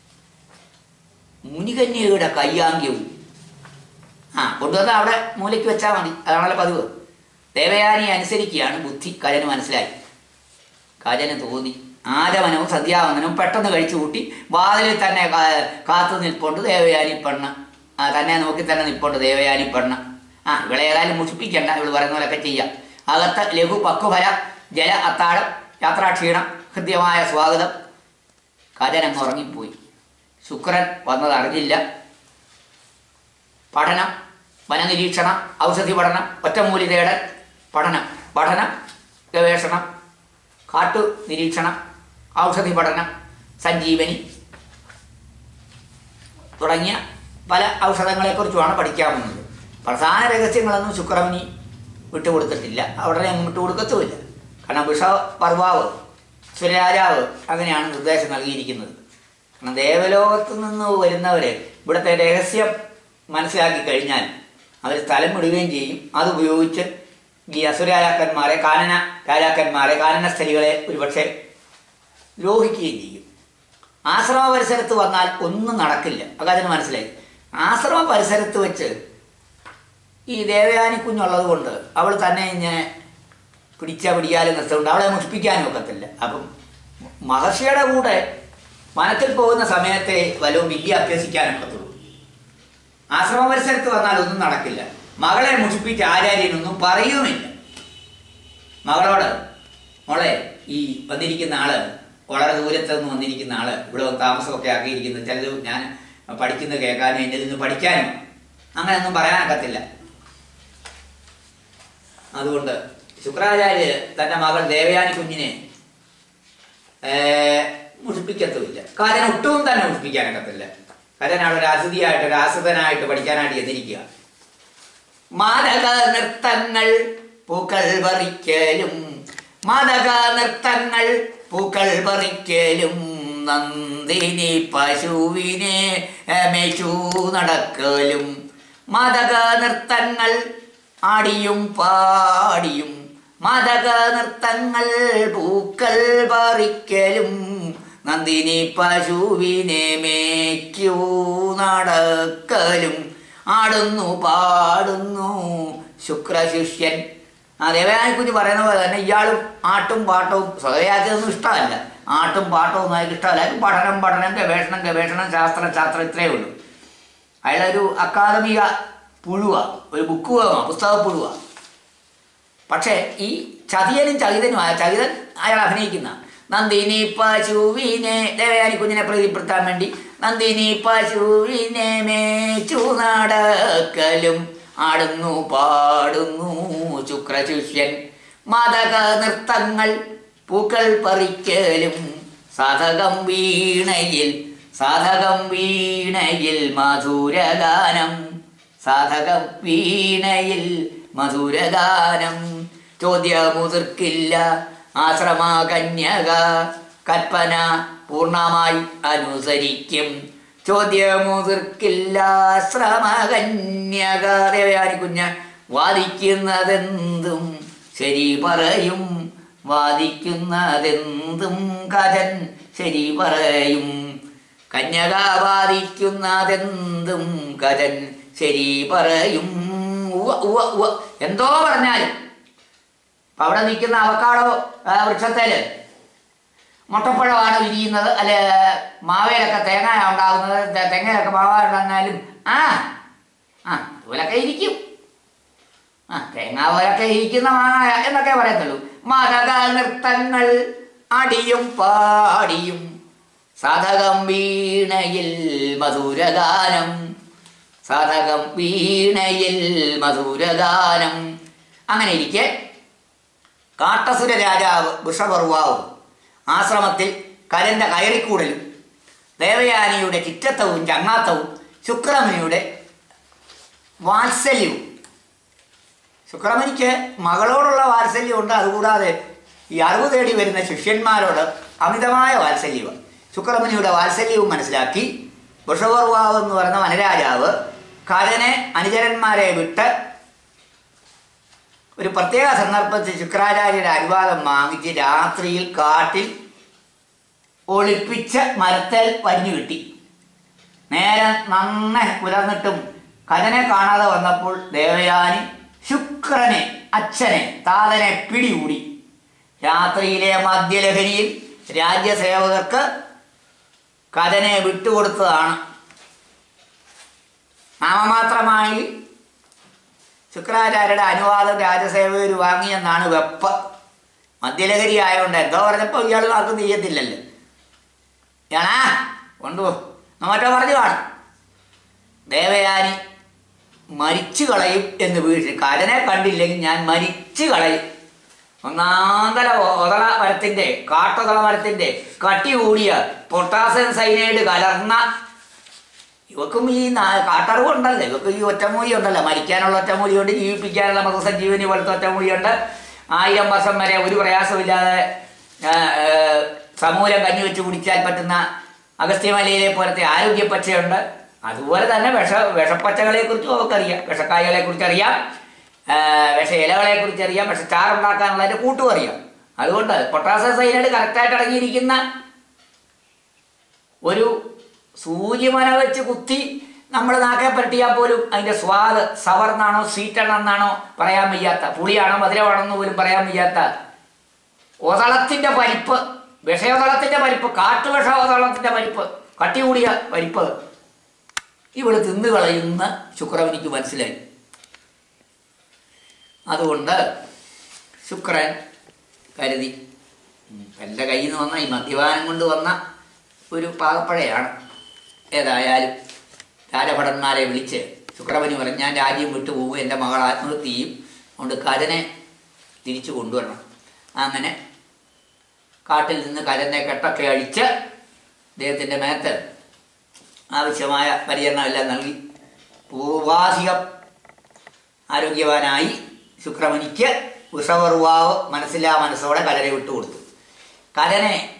മുനികന്യയുടെ കയ്യാങ്ക്യവും ആ കൊണ്ടുവന്ന് അവിടെ മൂലയ്ക്ക് വെച്ചാൽ മതി അതാണല്ലോ പതിവ് ദേവയാനി അനുസരിക്കുകയാണ് ബുദ്ധി കജന് മനസ്സിലായി കജന് തോന്നി ആചമനവും സന്ധ്യാവനവും പെട്ടെന്ന് കഴിച്ചു കൂട്ടി വാതിലിൽ തന്നെ കാ- കാത്തു നിൽപ്പുണ്ട് ദേവയാനി പെണ്ണ് ആ തന്നെ നോക്കി തന്നെ നിൽപ്പുണ്ട് ദേവയാനി പെണ്ണ് ആ ഇവളെ ഏതായാലും മുഷിപ്പിക്കണ്ട ഇവൾ പറയുന്ന പോലൊക്കെ ചെയ്യാം അകത്ത് ലഘു പക്വഫല ജല അത്താഴം യാത്രാക്ഷീണം ഹൃദ്യമായ സ്വാഗതം കജനങ്ങ് ഉറങ്ങിപ്പോയി ശുക്രൻ വന്നത് അറിഞ്ഞില്ല പഠനം വനനിരീക്ഷണം ഔഷധി പഠനം ഒറ്റമൂലി തേടൽ പഠനം പഠനം ഗവേഷണം കാട്ടു നിരീക്ഷണം ഔഷധി പഠനം സഞ്ജീവനി തുടങ്ങിയ പല ഔഷധങ്ങളെക്കുറിച്ചുമാണ് പഠിക്കാൻ പോകുന്നത് പ്രധാന രഹസ്യങ്ങളൊന്നും ശുക്രമുനി വിട്ടുകൊടുത്തിട്ടില്ല അവിടെ ഒന്നും വിട്ടുകൊടുക്കത്തുമില്ല കാരണം വിഷപർവാവ് സുരരാജാവ് അങ്ങനെയാണ് നിർദ്ദേശം നൽകിയിരിക്കുന്നത് കാരണം ദേവലോകത്ത് നിന്ന് വരുന്നവരെ ഇവിടുത്തെ രഹസ്യം മനസ്സിലാക്കി കഴിഞ്ഞാൽ അവർ സ്ഥലം വിടുകയും ചെയ്യും അതുപയോഗിച്ച് ഈ അസുരാജാക്കന്മാരെ കാനന രാജാക്കന്മാരെ കാനനസ്ഥലികളെ ഒരുപക്ഷെ ദ്രോഹിക്കുകയും ചെയ്യും ആശ്രമ പരിസരത്ത് വന്നാൽ ഒന്നും നടക്കില്ല അക്കാര്യത്തിന് മനസ്സിലായി ആശ്രമ പരിസരത്ത് വെച്ച് ഈ ദേവയാനി കുഞ്ഞുള്ളത് കൊണ്ട് അവൾ തന്നെ ഇങ്ങനെ പിടിച്ച പിടിയാലും നിർത്തുന്നുണ്ട് അവളെ മുഷിപ്പിക്കാനും ഒക്കത്തില്ല അപ്പം മഹർഷിയുടെ കൂടെ വനത്തിൽ പോകുന്ന സമയത്തെ വല്ലതും വിദ്യ അഭ്യസിക്കാനൊക്കത്തുള്ളൂ ആശ്രമ പരിസരത്ത് വന്നാൽ ഒന്നും നടക്കില്ല മകളെ മുഷിപ്പിച്ച് ആചാര്യനൊന്നും പറയുമില്ല മകളോട് മോളെ ഈ വന്നിരിക്കുന്ന ആള് വളരെ ദൂരത്ത് നിന്ന് വന്നിരിക്കുന്ന ആള് ഇവിടെ വന്ന് താമസമൊക്കെ ആക്കിയിരിക്കുന്നത് ചിലത് ഞാൻ പഠിക്കുന്നത് കേൾക്കാനും എന്നിൽ നിന്ന് പഠിക്കാനും അങ്ങനെയൊന്നും പറയാനൊക്കത്തില്ല അതുകൊണ്ട് ശുക്രാചാര്യ തന്റെ മകൾ ദേവയാനി കുഞ്ഞിനെ ഏ, മുഷിപ്പിക്കത്തുമില്ല കാരൻ ഒട്ടും തന്നെ മുഷിപ്പിക്കാനൊക്കത്തില്ല കാരൻ അവിടെ ഒരു അതിഥിയായിട്ട് ഒരു ആശ്രിതനായിട്ട് പഠിക്കാനായിട്ട് എതിരിക്കുക മാതക നൃത്തങ്ങൾ പൂക്കൾ പറിക്കലും മാതക നൃത്തങ്ങൾ പൂക്കൾ പറിക്കലും നന്ദിനി പശുവിനെ മേച്ചു നടക്കലും മതക നൃത്തങ്ങൾ ആടിയും പാടിയും മതക നൃത്തങ്ങൾ പൂക്കൾ പറിക്കലും നന്ദിനി പശുവിനെ മേയ്ക്കൂ നടക്കലും ആടുന്നു പാടുന്നു ശുക്രശിഷ്യൻ ആ ദേവയാനി കുഞ്ഞ് പറയുന്ന പോലെ തന്നെ ഇയാളും ആട്ടും പാട്ടവും സ്വതയാക്കിയതൊന്നും ഇഷ്ടമല്ല ആട്ടും പാട്ടവും ഒന്നും അയാൾക്ക് ഇഷ്ടമല്ല അയാൾക്ക് പഠനം പഠനം ഗവേഷണം ഗവേഷണം ശാസ്ത്രം ശാസ്ത്രം ഇത്രയേ ഉള്ളൂ അയാളൊരു അക്കാദമിക പുഴുവ ഒരു ബുക്ക് വേണം പുസ്തക പുഴുവ പക്ഷേ ഈ ചതിയനും ചകിതനുമായ ചകിതൻ അയാൾ അഭിനയിക്കുന്ന നന്ദിനി പശുവിനെ ദേവയാനി കുഞ്ഞിനെ പ്രീതിപ്പെടുത്താൻ വേണ്ടി നന്ദിനി പശുവിനെ മേച്ചു നടക്കലും ആടുന്നു പാടുന്നു ശുക്രശിഷ്യൻ മതക നൃത്തങ്ങൾ പൂക്കൾ പറിക്കലും സാധകം വീണയിൽ സാധകം വീണയിൽ മധുരഗാനം സാധകം വീണയിൽ മധുരഗാനം ചോദ്യമുതിർക്കില്ല ആശ്രമ കന്യക കൽപ്പന പൂർണ്ണമായി അനുസരിക്കും ചോദ്യമുതിർക്കില്ല ആശ്രമ കന്യക ദേവയാനി കുഞ്ഞ് വാദിക്കുന്നതെന്തും ശരി പറയും വാദിക്കുന്നതെന്തും കഥൻ ശരി പറയും കന്യക വാദിക്കുന്നതെന്തും കഥൻ ശരി പറയും ഉവ്വ ഉവ്വ ഉവ്വ എന്തോ പറഞ്ഞാലും അപ്പൊ അവിടെ നിൽക്കുന്ന അവക്കാടോ ആ, വൃക്ഷത്തേല് മുട്ടപ്പഴമാണ് വിരിയുന്നത് അല്ലെ മാവേലൊക്കെ തേങ്ങ ഉണ്ടാകുന്നത് തെ- തെങ്ങയിലൊക്കെ മാവ ഉണ്ടാകുന്നാലും ആ ആ ഇതുപോലൊക്കെ ഇരിക്കും ആ തേങ്ങ പോലൊക്കെ ഇരിക്കുന്ന മാങ്ങ എന്നൊക്കെ പറയത്തുള്ളൂ മതക നൃത്തങ്ങൾ അടിയും പാടിയും സാധകം വീണയിൽ മധുരഗാനം സാധകം വീണയിൽ മധുരഗാനം അങ്ങനെ ഇരിക്കെ കാട്ടസുര രാജാവ് വൃഷപർവാവും ആശ്രമത്തിൽ കരന്റെ കയറിക്കൂടലും ദേവയാനിയുടെ ചിറ്റത്തവും ചങ്ങാത്തവും ശുക്രമുനിയുടെ വാത്സല്യവും ശുക്രമണിക്ക് മകളോടുള്ള വാത്സല്യമുണ്ട് അതുകൂടാതെ ഈ അറിവ് തേടി വരുന്ന ശിഷ്യന്മാരോട് അമിതമായ വാത്സല്യമാണ് ശുക്രമുനിയുടെ വാത്സല്യവും മനസ്സിലാക്കി വൃഷപർവാവ് എന്ന് പറയുന്ന വനരാജാവ് കരനെ അനുചരന്മാരെ വിട്ട് ഒരു പ്രത്യേക സന്ദർഭത്തിൽ ശുക്രാചാര്യയുടെ അനുവാദം വാങ്ങിച്ച് രാത്രിയിൽ കാട്ടിൽ ഒളിപ്പിച്ച് മരത്തേൽ വരിഞ്ഞു കിട്ടി നേരം നന്നെ പുലർന്നിട്ടും കഥനെ കാണാതെ വന്നപ്പോൾ ദേവയാനി ശുക്രനെ അച്ഛനെ താതനെ പിടികൂടി രാത്രിയിലെ മദ്യലഹരിയിൽ രാജ്യസേവകർക്ക് കഥനെ വിട്ടുകൊടുത്തതാണ് നാമമാത്രമായി ശുക്രാചാര്യയുടെ അനുവാദം രാജസേവകർ വാങ്ങിയെന്നാണ് വെപ്പ് മദ്യലഹരി ആയതുകൊണ്ട് എന്തോ പറഞ്ഞപ്പോൾ ഇയാൾ ആർക്കും ചെയ്യത്തില്ലല്ലോ ഇയാളാ കൊണ്ടുപോ മറ്റോ പറഞ്ഞു കാണും ദേവയാനി മരിച്ചു കളയും എന്ന് വീഴ്ച കരനെ കണ്ടില്ലെങ്കിൽ ഞാൻ മരിച്ചു കളയും ഒന്നാന്തര ഒതള മരത്തിന്റെ കാട്ടൊതള മരത്തിന്റെ കട്ടി കൂടിയ പൊട്ടാസ്യം സൈനൈഡ് കലർന്ന ഇവക്കും ഈ നാ- കാട്ടറിവുണ്ടല്ലോ ഇവക്ക് ഈ ഒറ്റമൂലി ഉണ്ടല്ലോ മരിക്കാനുള്ള ഒറ്റമൂലി ഉണ്ട് ജീവിപ്പിക്കാനുള്ള മൃതസഞ്ജീവനി പോലത്തെ ഒറ്റമൂലിയുണ്ട് ആയിരം വർഷം വരെ ഒരു പ്രയാസമില്ലാതെ ആ, ആ, സമൂലം കഞ്ഞി വെച്ച് കുടിച്ചാൽ പറ്റുന്ന അഗസ്ത്യമലയിലെ പോലത്തെ ആരോഗ്യപ്പച്ചയുണ്ട് അതുപോലെ തന്നെ വിഷ വിഷപ്പച്ചകളെ കുറിച്ചും അവർക്കറിയാം വിഷക്കായകളെ കുറിച്ച് അറിയാം ആ, വിഷ ഇലകളെ കുറിച്ച് അറിയാം വിഷച്ചാറുണ്ടാക്കാനുള്ള അതിന്റെ കൂട്ടും അറിയാം അതുകൊണ്ട് പൊട്ടാസ്യം സൈനൈഡ് കറക്റ്റായിട്ട് അടങ്ങിയിരിക്കുന്ന ഒരു സൂചിമന വെച്ച് കുത്തി നമ്മൾ നാക്കെ പരട്ടിയാൽ പോലും അതിന്റെ സ്വാദ് സവർന്നാണോ സ്വീറ്റണെന്നാണോ പറയാൻ വയ്യാത്ത പുളിയാണോ മധുരമാണോ എന്ന് പോലും പറയാൻ വയ്യാത്ത ഒതളത്തിന്റെ പരിപ്പ് വിഷയോതളത്തിന്റെ പരിപ്പ് കാട്ടുവിഷ ഒതളത്തിന്റെ പരിപ്പ് കട്ടി കൂടിയ പരിപ്പ് ഇവിടെ തിന്നു കളയുന്ന ശുക്രവനിക്ക് മനസ്സിലായി അതുകൊണ്ട് ശുക്രൻ കരുതി ഉം, എൻ്റെ കയ്യിൽ നിന്ന് വന്ന ഈ മദ്യപാനം കൊണ്ട് വന്ന ഒരു പാകപ്പഴയാണ് ഏതായാലും രാജഭടന്മാരെ വിളിച്ച് ശുക്രവനി പറഞ്ഞു ഞാൻ രാജ്യം വിട്ടു പോകും എൻ്റെ മകൾ ആത്മഹത്യ ചെയ്യും അതുകൊണ്ട് കരനെ തിരിച്ചു കൊണ്ടുവരണം അങ്ങനെ കാട്ടിൽ നിന്ന് കരനെ കെട്ടൊക്കെ അടിച്ച് അദ്ദേഹത്തിൻ്റെ മേത്ത് ആവശ്യമായ പരിചരണം എല്ലാം നൽകി പൂർവാധികം ആരോഗ്യവാനായി ശുക്രമണിക്ക് വൃഷപർവാവ് മനസ്സിലാ മനസ്സോടെ കലരെ വിട്ടുകൊടുത്തു കലനെ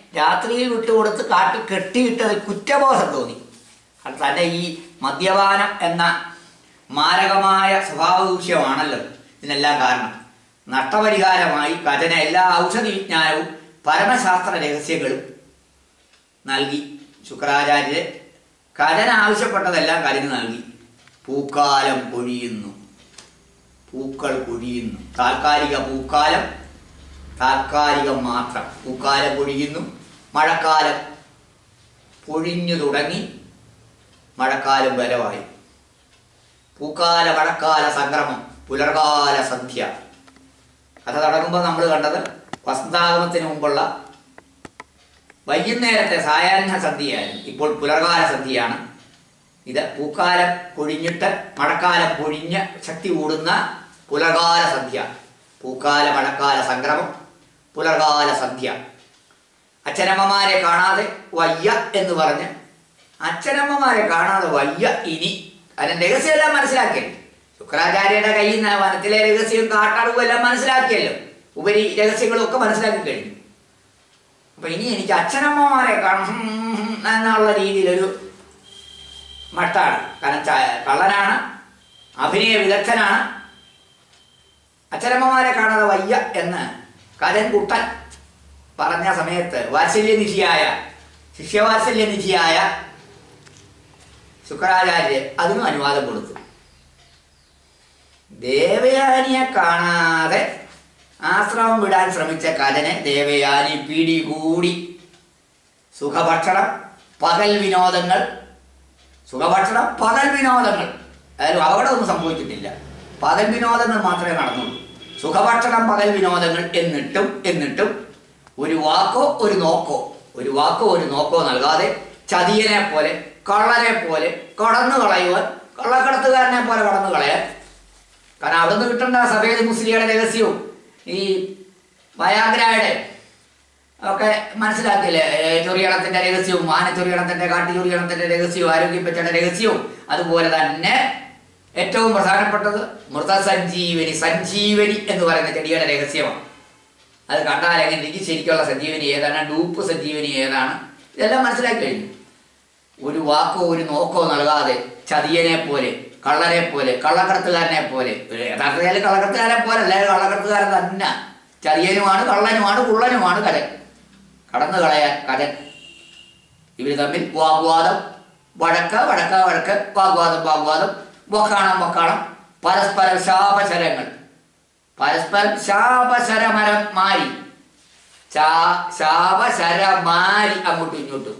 രാത്രിയിൽ വിട്ടുകൊടുത്ത് കാട്ടിൽ കെട്ടിയിട്ടതിൽ കുറ്റബോധം തോന്നി അത് തൻ്റെ ഈ മദ്യപാനം എന്ന മാരകമായ സ്വഭാവദൂഷ്യമാണല്ലോ ഇതിനെല്ലാം കാരണം നഷ്ടപരിഹാരമായി കഥന എല്ലാ ഔഷധ വിജ്ഞാനവും പരമശാസ്ത്ര രഹസ്യങ്ങളും നൽകി ശുക്രാചാര്യരെ കഥന ആവശ്യപ്പെട്ടതെല്ലാം കലിന് നൽകി പൂക്കാലം പൊഴിയുന്നു പൂക്കൾ പൊഴിയുന്നു താൽക്കാലിക പൂക്കാലം താൽക്കാലികം മാത്രം പൂക്കാലം പൊഴിയുന്നു മഴക്കാലം പൊഴിഞ്ഞു തുടങ്ങി മഴക്കാലം വരവായി പൂക്കാല മഴക്കാല സംക്രമം പുലർകാല സന്ധ്യ കഥ തുടങ്ങുമ്പോൾ നമ്മൾ കണ്ടത് വസന്താഗമത്തിന് മുമ്പുള്ള വൈകുന്നേരത്തെ സായാഹ്ന സന്ധ്യയായിരുന്നു ഇപ്പോൾ പുലർകാല സന്ധ്യയാണ് ഇത് പൂക്കാലം പൊഴിഞ്ഞിട്ട് മഴക്കാലം പൊഴിഞ്ഞ് ശക്തി കൂടുന്ന പുലർകാല സന്ധ്യ പൂക്കാല മഴക്കാല സംക്രമം പുലർകാല സന്ധ്യ അച്ഛനമ്മമാരെ കാണാതെ വയ്യ എന്ന് പറഞ്ഞ് അച്ഛനമ്മമാരെ കാണാതെ വയ്യ ഇനി അതിന്റെ രഹസ്യമെല്ലാം മനസ്സിലാക്കിയല്ലോ ശുക്രാചാര്യയുടെ കയ്യിൽ നിന്ന് വനത്തിലെ രഹസ്യവും കാട്ടടവും എല്ലാം മനസ്സിലാക്കിയല്ലോ ഉപരി രഹസ്യങ്ങളും ഒക്കെ മനസ്സിലാക്കി കഴിഞ്ഞു അപ്പൊ ഇനി എനിക്ക് അച്ഛനമ്മമാരെ കാണും എന്നുള്ള രീതിയിലൊരു മട്ടാണ് കാരണം ച- കള്ളനാണ് അഭിനയ വിദഗ്ധനാണ് അച്ഛനമ്മമാരെ കാണാതെ വയ്യ എന്ന് കരൻ കുട്ടൻ പറഞ്ഞ സമയത്ത് വാത്സല്യനിധിയായ ശിഷ്യവാത്സല്യനിധിയായ ശുക്രാചാര്യർ അതിനും അനുവാദം കൊടുത്തു ദേവയാനിയെ കാണാതെ ആശ്രമം വിടാൻ ശ്രമിച്ച കഥനെ ദേവയാനി പിടികൂടി സുഖഭക്ഷണം പകൽ വിനോദങ്ങൾ സുഖഭക്ഷണം പകൽ വിനോദങ്ങൾ അതായത് അപകടമൊന്നും സംഭവിച്ചിട്ടില്ല പകൽ വിനോദങ്ങൾ മാത്രമേ നടന്നുള്ളൂ സുഖഭക്ഷണം പകൽ വിനോദങ്ങൾ എന്നിട്ടും എന്നിട്ടും ഒരു വാക്കോ ഒരു നോക്കോ ഒരു വാക്കോ ഒരു നോക്കോ നൽകാതെ ചതിയനെ പോലെ കള്ളനെ പോലെ കടന്നു കളയുവാൻ കള്ളക്കടത്തുകാരനെ പോലെ കടന്നു കളയാൻ കാരണം അവിടെ നിന്ന് കിട്ടേണ്ട സഫേദ് മുസ്ലിയുടെ രഹസ്യവും ഈ വയാഗ്രായുടെ ഒക്കെ മനസ്സിലാക്കിയില്ലേ ഏ, ചൊറിയണത്തിന്റെ രഹസ്യവും മാന ചൊറിയണത്തിന്റെ കാട്ടി ചൊറിയണത്തിന്റെ രഹസ്യവും ആരോഗ്യപ്പറ്റയുടെ രഹസ്യവും അതുപോലെ തന്നെ ഏറ്റവും പ്രധാനപ്പെട്ടത് മൃതസഞ്ജീവനി സഞ്ജീവനി എന്ന് പറയുന്ന ചെടിയുടെ രഹസ്യമാണ് അത് കണ്ടാൽ എങ്ങനെ എനിക്ക് ശരിക്കുള്ള സഞ്ജീവനി ഏതാണ് ഡൂപ്പ് സഞ്ജീവനി ഏതാണ് ഇതെല്ലാം മനസ്സിലാക്കി കഴിഞ്ഞു ഒരു വാക്കോ ഒരു നോക്കോ നൽകാതെ ചതിയനെ പോലെ കള്ളനെ പോലെ കള്ളക്കടത്തുകാരനെ പോലെ ഒരു യഥാർത്ഥത്തിൽ കള്ളക്കടത്തുകാരനെ പോലെ അല്ല കള്ളക്കടത്തുകാരൻ തന്നെ ചതിയനുമാണ് കള്ളനുമാണ് കുള്ളനുമാണ് കരൻ കടന്നു കളയാൻ കരൻ ഇവർ തമ്മിൽ വാഗ്വാദം വഴക്ക വഴക്ക വഴക്ക് വാഗ്വാദം വാഗ്വാദം വക്കാണം വക്കാണം പരസ്പരം ശാപശരങ്ങൾ പരസ്പരം ശാപശരമരം മാരി ചാ ശാപശര മാരി അങ്ങോട്ടും ഇങ്ങോട്ടും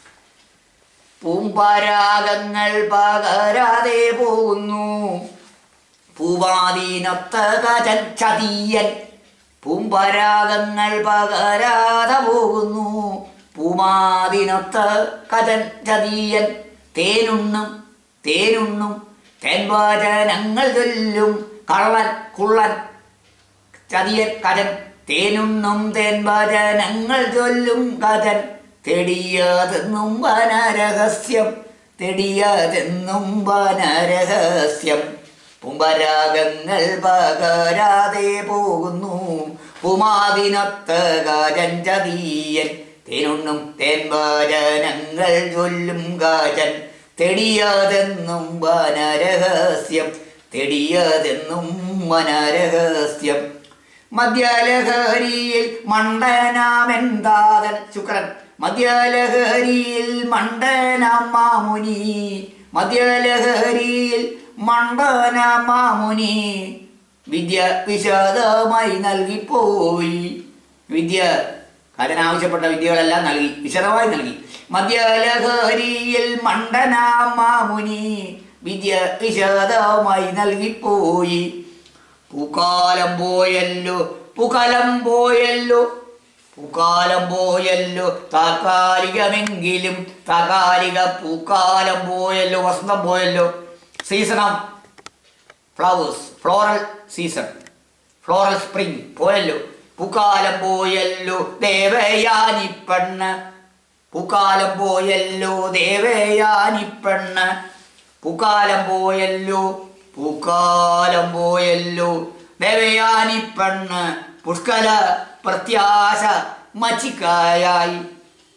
പൂമ്പാരാഗങ്ങൾ പകരാതെ പോകുന്നു പൂവാദീനൊത്ത കജൻ ചതിയൻ പൂമ്പരാഗങ്ങൾ പകരാതെ പോകുന്നു പൂമാതിനൊത്ത കജൻ ചതിയൻ തേനുണ്ണും തേനുണ്ണും തേൻവാചനങ്ങൾ ചൊല്ലും കള്ളൻ കുള്ളൻ ചതിയൻ കജൻ തേനുണ്ണും തേൻവാചനങ്ങൾ ചൊല്ലും കജൻ തെടിയാതെന്നും വനരഹസ്യം തെടിയാതെന്നും വനരഹസ്യം പുമ്പരാഗങ്ങൾ പകരാതെ പോകുന്നു പുമാതിനൊത്ത കാജൻ ചതീയൻ തേനുണ്ണും തേൻവാചനങ്ങൾ ചൊല്ലും കാജൻ തെടിയാതെന്നും വനരഹസ്യം തെടിയാതെന്നും വനരഹസ്യം മദ്യലഹരിയിൽ മണ്ടനാമെന്താതൻ ശുക്രൻ മദ്യലഹരിയിൽ മണ്ടനാം മാമുനി മദ്യലഹരിയിൽ മണ്ടനാം മാമുനി വിദ്യ വിശദമായി നൽകിപ്പോയി വിദ്യ കരൻ ആവശ്യപ്പെട്ട വിദ്യകളെല്ലാം നൽകി വിശദമായി നൽകി മദ്യലഹരിയിൽ മണ്ടനാം മാമുനി വിദ്യ വിശദമായി നൽകിപ്പോയി പൂക്കാലം പോയല്ലോ പൂക്കാലം പോയല്ലോ പൂക്കാലം പോയല്ലോ താൽക്കാലികമെങ്കിലും താൽക്കാലിക പൂക്കാലം പോയല്ലോ വസന്തം പോയല്ലോ season of flowers floral season floral spring പോയല്ലോ പൂക്കാലം പോയല്ലോ ദേവയാനി പെണ്ണ് പൂക്കാലം പോയല്ലോ ദേവയാനി പെണ്ണ് പൂക്കാലം പോയല്ലോ പൂക്കാലം പോയല്ലോ ദേവയാനി പെണ്ണ് പുഷ്കല പ്രത്യാശ മച്ചിക്കായായി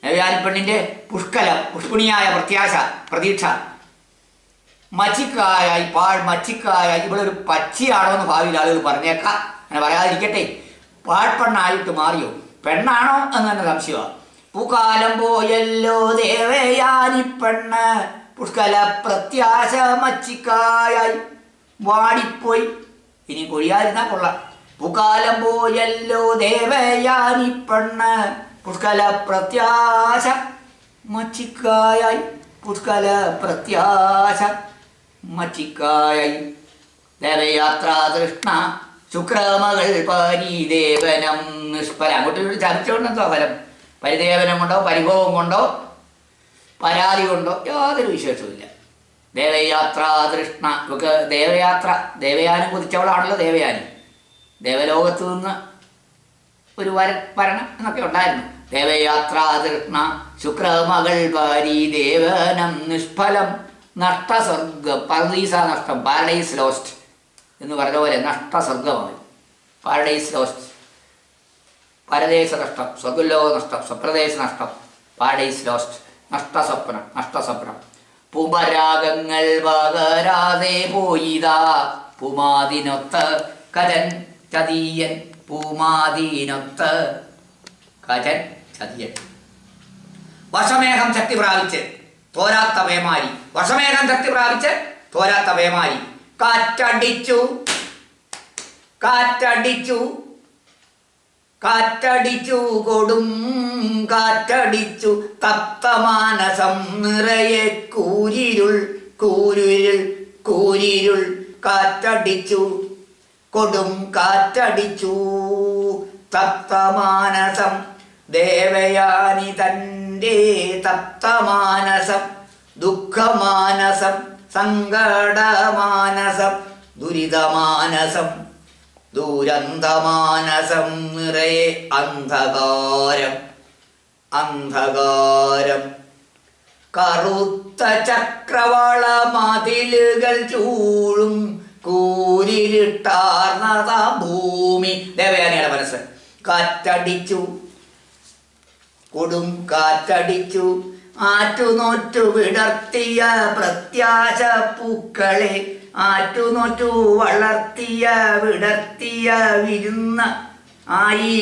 ദേവയാനിപ്പെണ്ണിന്റെ പുഷ്കലം പുഷ്പിണിയായ പ്രത്യാശ പ്രതീക്ഷ മച്ചിക്കായായി പാഴ് മച്ചിക്കായായി ഇവിടെ ഒരു പച്ചിയാണോ എന്ന് ഭാവിയിൽ ആളുകൾ പറഞ്ഞേക്കാം അങ്ങനെ പറയാതിരിക്കട്ടെ പാഴ്പ്പെണ്ണായിട്ട് മാറിയോ പെണ്ണാണോ എന്ന് തന്നെ സംശയമാണ് പൂക്കാലം പോയല്ലോ ദേവയാനി പെണ്ണ് പുഷ്കല പ്രത്യാശ മച്ചിക്കായായി വാടിപ്പോയി ഇനി കൊഴിയാതിരുന്നാ കൊള്ളാം പൂക്കാലം പോയല്ലോ ദേവയാനി പെണ്ണ് പുഷ്കല പ്രത്യാശ മച്ചിക്കായായി പുഷ്കല പ്രത്യാശ മച്ചിക്കായായി ദേവയാത്രാ തൃഷ്ണ ശുക്രമകൾ പരിദേവനം നിഷ്ഫലം അങ്ങോട്ട് ഇങ്ങോട്ട് ചതിച്ചുകൊണ്ടെന്തോ ഫലം പരിദേവനം കൊണ്ടോ പരിഭവം കൊണ്ടോ പരാതി കൊണ്ടോ യാതൊരു വിശേഷവുമില്ല ദേവയാത്രാ തൃഷ്ണ ഇവക്ക് ദേവയാത്ര ദേവയാനം കുതിച്ചവളാണല്ലോ ദേവയാനി ദേവലോകത്ത് നിന്ന് ഒരു വര വരണം എന്നൊക്കെ ഉണ്ടായിരുന്നു ദേവയാത്രാ തൃഷ്ണ ശുക്രമകൾ പാരി ദേവനം നിഷ്ഫലം നഷ്ടസ്വർഗം പർദീസ നഷ്ടം പാരഡൈസ് ലോസ്റ്റ് എന്ന് പറഞ്ഞ പോലെ നഷ്ടസ്വർഗമായി പാരഡൈസ് ലോസ്റ്റ് പരദേശ നഷ്ടം സ്വർഗലോക നഷ്ടം സ്വപ്രദേശ നഷ്ടം പാരഡൈസ് ലോസ്റ്റ് നഷ്ടസ്വപ്നം നഷ്ടസ്വപ്നം പൂപരാഗങ്ങൾ പകരാതെ പോയിതാ പൂമാതിനൊത്ത് കരൻ ചതിയൻ പൂമാതിനൊത്ത് കജൻ ചതിയൻ വശമേഘം ശക്തി പ്രാപിച്ച് തോരാത്ത പേമാരി വശമേഘം ശക്തി പ്രാപിച്ച് തോരാത്ത പേമാരി കാറ്റടിച്ചു കാറ്റടിച്ചു കാറ്റടിച്ചു കൊടും കാറ്റടിച്ചു തത്തമാനസം നിറയെ കൂരിരുൾ കൂരിരുൾ കൂരിരുൾ കാറ്റടിച്ചു കൊടും കാറ്റടിച്ചു തപ്തമാനസം ദേവയാനി തൻ്റെ തപ്തമാനസം ദുഃഖമാനസം സങ്കടമാനസം ദുരിതമാനസം ദുരന്തമാനസം നിറയെ അന്ധകാരം അന്ധകാരം കറുത്ത ചക്രവാള മതിലുകൾ ചൂഴും കൂരിരുട്ടാർന്നത ഭൂമി ദേവയാനിയുടെ മനസ്സ് കാറ്റടിച്ചു കൊടും കാറ്റടിച്ചു ആറ്റുനോറ്റു വിടർത്തിയ പ്രത്യാശ പൂക്കളെ ആറ്റുനോറ്റു വളർത്തിയ വിടർത്തിയ വിരുന്ന ആയി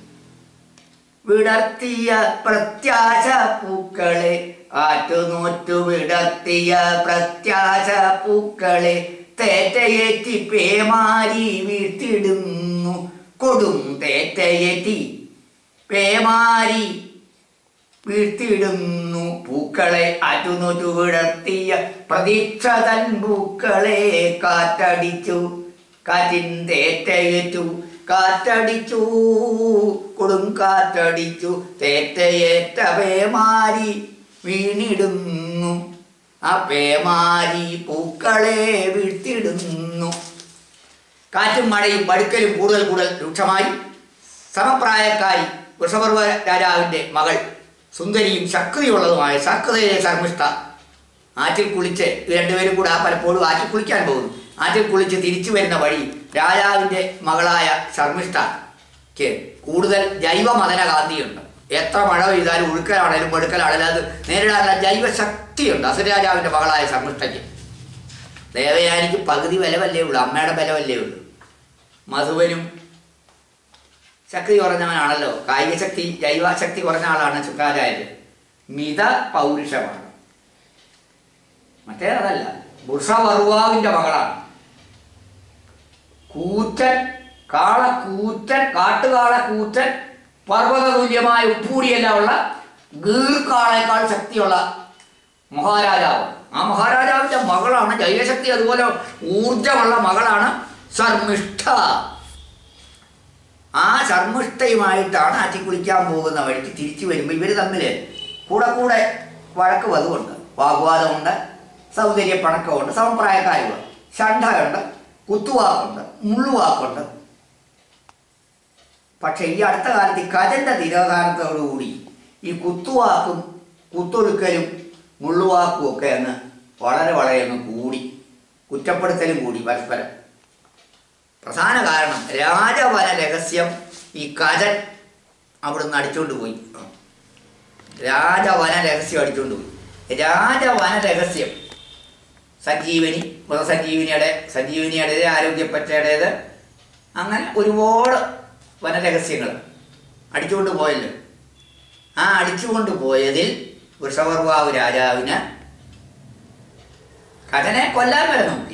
വിടർത്തിയ പ്രത്യാശ പൂക്കളെ ആറ്റുനോറ്റു വിടർത്തിയ പ്രത്യാശ പൂക്കളെ തേറ്റയേറ്റി പേമാരി വീഴ്ത്തിടുന്നു കൊടും തേറ്റയേറ്റി പേമാരി വീഴ്ത്തിയിടുന്നു പൂക്കളെ ആറ്റുനോറ്റു വിടർത്തിയ പ്രതീക്ഷ തൻ പൂക്കളെ കാറ്റടിച്ചു കാറ്റിൻ തേറ്റയേറ്റു കാറ്റടിച്ചു കൊടും കാറ്റടിച്ചു തേറ്റയേറ്റ പേമാരി വീണിടുന്നു ആ പേമാരി പൂക്കളെ വീഴ്ത്തിയിടുന്നു കാറ്റും മഴയും പടുക്കലും കൂടുതൽ കൂടുതൽ രൂക്ഷമായി സമപ്രായക്കാരി വൃഷപർവ രാജാവിൻ്റെ മകൾ സുന്ദരിയും ശക്തിയുള്ളതുമായ ശക്തയെ ശർമ്മിഷ്ഠ ആറ്റിൽ കുളിച്ച് ഇത് രണ്ടുപേരും കൂടെ ആ പലപ്പോഴും ആറ്റിൽ കുളിക്കാൻ പോകുന്നു ആറ്റിൽ കുളിച്ച് തിരിച്ചു വരുന്ന വഴി രാജാവിൻ്റെ മകളായ ശർമ്മിഷ്ഠയ്ക്ക് കൂടുതൽ ജൈവമദന കാന്തിയുണ്ട് എത്ര മഴ പെയ്താലും ഒഴുക്കലാണേലും പെടുക്കലാണേലും അത് നേരിടാനുള്ള ജൈവശക്തിയുണ്ട് അസുരരാജാവിൻ്റെ മകളായ ശർമ്മിഷ്ഠയ്ക്ക് ദേവയാനിക്ക് പകുതി വിലവല്ലേ ഉള്ളൂ അമ്മയുടെ ബലമല്ലേ ഉള്ളൂ മധുവനും ശക്തി കുറഞ്ഞവനാണല്ലോ കായിക ശക്തി ജൈവശക്തി കുറഞ്ഞ ആളാണ് ശുക്രാചാര്യർ മിത പൗരുഷമാണ് മറ്റേ അതല്ല വൃഷവർവാവിന്റെ മകളാണ് കൂറ്റൻ കാള കൂറ്റൻ കാട്ടുകാള കൂറ്റൻ പർവ്വത തുല്യമായ ഉപ്പൂടിയെല്ലാം ഉള്ള ഗീർക്കാളേക്കാൾ ശക്തിയുള്ള മഹാരാജാവ് ആ മഹാരാജാവിന്റെ മകളാണ് ജൈവശക്തി അതുപോലെ ഊർജമുള്ള മകളാണ് ശർമ്മിഷ്ഠ ആ ശർമ്മിഷ്ഠയുമായിട്ടാണ് ആറ്റി കുളിക്കാൻ പോകുന്ന വഴിക്ക് തിരിച്ചു വരുമ്പോൾ ഇവർ തമ്മിൽ കൂടെ കൂടെ വഴക്ക് വധുണ്ട് വാഗ്വാദമുണ്ട് സൗന്ദര്യ പണക്കമുണ്ട് സമപ്രായക്കാരുണ്ട് ഷണ്ഠയുണ്ട് കുത്തുവാക്കുണ്ട് മുള്ളുവാക്കുണ്ട് പക്ഷെ ഈ അടുത്ത കാലത്ത് ഈ കജന്റെ തിരോധാനത്തോടുകൂടി ഈ കുത്തുവാക്കും കുത്തൊടുക്കലും മുള്ളുവാക്കും ഒക്കെ അങ്ങ് വളരെ വളരെ അങ്ങ് കൂടി കുറ്റപ്പെടുത്തലും കൂടി പരസ്പരം പ്രധാന കാരണം രാജവന രഹസ്യം ഈ കജൻ അവിടുന്ന് അടിച്ചുകൊണ്ട് പോയി രാജവന രഹസ്യം അടിച്ചുകൊണ്ട് പോയി രാജവന രഹസ്യം സഞ്ജീവനി മൃതസഞ്ജീവനിയുടെ സഞ്ജീവനിയുടേത് ആരോഗ്യപ്പറ്റയുടേത് അങ്ങനെ ഒരുപാട് വനരഹസ്യങ്ങൾ അടിച്ചുകൊണ്ട് പോയല്ലോ ആ അടിച്ചുകൊണ്ട് പോയതിൽ വൃഷവർവാവ് രാജാവിന് കഥനെ കൊല്ലാൻ വരെ നോക്കി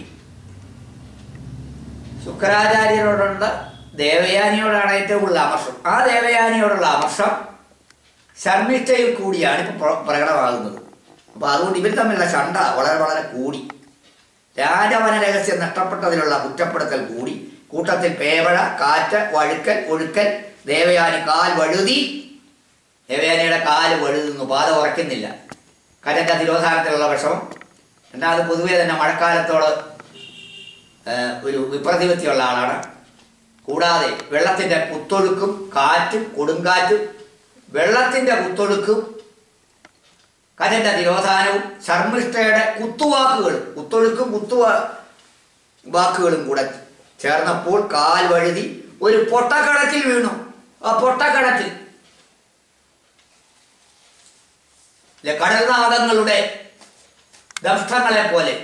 ശുക്രാചാര്യരോടുണ്ട് ദേവയാനിയോടാണ് ഏറ്റവും കൂടുതൽ അമർഷം ആ ദേവയാനിയോടുള്ള അമർഷം ശർമ്മിഷ്ഠയിൽ കൂടിയാണ് ഇപ്പോൾ പ്രകടമാകുന്നത് അപ്പോൾ അതുകൊണ്ട് ഇവർ തമ്മിലുള്ള ചണ്ട വളരെ വളരെ കൂടി രാജവന രഹസ്യം നഷ്ടപ്പെട്ടതിലുള്ള കുറ്റപ്പെടുത്തൽ കൂടി കൂട്ടത്തിൽ പേവഴ കാറ്റ് വഴുക്കൽ ഒഴുക്കൽ ദേവയാനി കാൽ വഴുതി ദേവയാനിയുടെ കാല് വഴുതുന്നു പാത ഉറയ്ക്കുന്നില്ല കരന്റെ തിരോധാനത്തിലുള്ള വിഷമം രണ്ടാമത് പൊതുവെ തന്നെ മഴക്കാലത്തോട് ഏഹ്, ഒരു വിപ്രതിപത്തിയുള്ള ആളാണ് കൂടാതെ വെള്ളത്തിൻ്റെ കുത്തൊഴുക്കും കാറ്റും കൊടുങ്കാറ്റും വെള്ളത്തിൻ്റെ കുത്തൊഴുക്കും കരന്റെ തിരോധാനവും ശർമ്മിഷ്ഠയുടെ കുത്തുവാക്കുകളും കുത്തൊഴുക്കും കുത്തുവാ വാക്കുകളും കൂടെ ചേർന്നപ്പോൾ കാൽ വഴുതി ഒരു പൊട്ടക്കടത്തിൽ വീണു ആ പൊട്ടക്കടത്തിൽ ഇല്ലേ, കടൽനാഗങ്ങളുടെ ദംഷ്ടങ്ങളെ പോലെ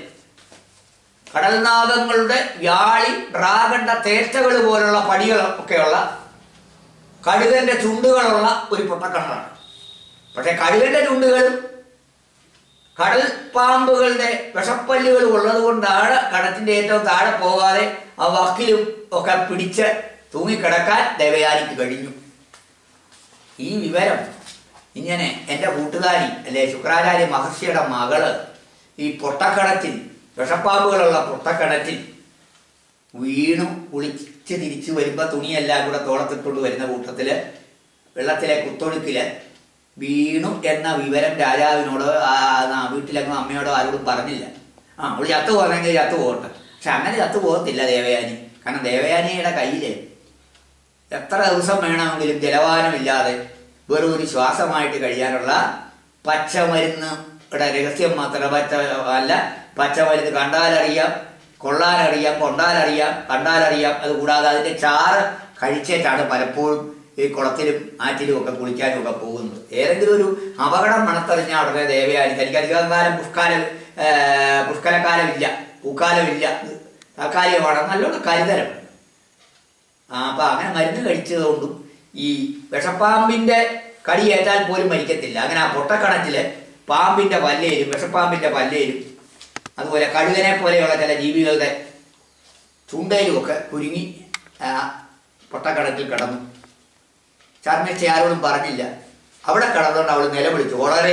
കടൽനാഗങ്ങളുടെ വ്യാളി ഡ്രാഗണ്ട തേറ്റകൾ പോലുള്ള പടികൾ ഒക്കെയുള്ള കടുകന്റെ ചുണ്ടുകളുള്ള ഒരു പൊട്ടക്കണ്ണാണ് പക്ഷെ കടുകന്റെ ചുണ്ടുകളും കടൽ പാമ്പുകളുടെ വിഷപ്പല്ലുകൾ ഉള്ളത് കൊണ്ടാണ് കടത്തിന്റെ ഏറ്റവും താഴെ പോകാതെ ആ വക്കിലും ഒക്കെ പിടിച്ച് തൂങ്ങിക്കിടക്കാൻ ദേവയാനിക്ക് കഴിഞ്ഞു ഈ വിവരം ഇങ്ങനെ എൻ്റെ കൂട്ടുകാരി അല്ലെ ശുക്രാചാര്യ മഹർഷിയുടെ മകള് ഈ പൊട്ടക്കടത്തിൽ വിഷപ്പാമ്പുകളുള്ള പൊട്ടക്കടത്തിൽ വീണു കുളിച്ച് തിരിച്ചു വരുമ്പോൾ തുണിയെല്ലാം കൂടെ തോളത്തിട്ടുകൊണ്ട് വരുന്ന കൂട്ടത്തില് വെള്ളത്തിലെ കുത്തൊഴുക്കില് വീണു എന്ന വിവരം രാജാവിനോട് ആ ആ വീട്ടിലെങ്ങും അമ്മയോടോ ആരോടും പറഞ്ഞില്ല ആ അവള് ചത്തു പോകണമെങ്കിൽ ചത്തു പോകട്ടെ പക്ഷെ അങ്ങനെ ചത്തു പോകത്തില്ല ദേവയാനി കാരണം ദേവയാനിയുടെ കയ്യില് എത്ര ദിവസം വേണമെങ്കിലും ജലപാനമില്ലാതെ വെറും ഒരു ശ്വാസമായിട്ട് കഴിയാനുള്ള പച്ചമരുന്ന് രഹസ്യം മാത്രം പച്ച അല്ല പച്ചമരുന്ന് കണ്ടാലറിയാം കൊള്ളാനറിയാം കൊണ്ടാലറിയാം കണ്ടാലറിയാം അത് കൂടാതെ അതിന്റെ ചാറ് കഴിച്ചേറ്റാണ് പലപ്പോഴും ഈ കുളത്തിലും ആറ്റിലും ഒക്കെ കുളിക്കാനും ഒക്കെ പോകുന്നത് ഏതെങ്കിലും ഒരു അപകടം മണത്തറിഞ്ഞാൽ ഉടനെ ദേവയാനി തനിക്ക് അധികം കാലം പുഷ്കാല ഏർ പുഷ്കലക്കാലമില്ല പൂക്കാലമില്ല താൽക്കാലികമാണ് നല്ലോണം കരുതരം ആ, അപ്പൊ അങ്ങനെ മരുന്ന് കഴിച്ചതുകൊണ്ടും ഈ വിഷപ്പാമ്പിന്റെ കടിയേറ്റാൽ പോലും മരിക്കത്തില്ല അങ്ങനെ ആ പൊട്ടക്കണറ്റില് പാമ്പിന്റെ പല്ലേലും വിഷപ്പാമ്പിന്റെ പല്ലേലും അതുപോലെ കഴുകനെ പോലെയുള്ള ചില ജീവികളുടെ ചുണ്ടയിലും ഒക്കെ കുരുങ്ങി ആ പൊട്ടക്കണറ്റിൽ കിടന്നു ചർമ്മിച്ച ആരോടും പറഞ്ഞില്ല അവിടെ കിടന്നുകൊണ്ട് അവൾ നിലവിളിച്ചു വളരെ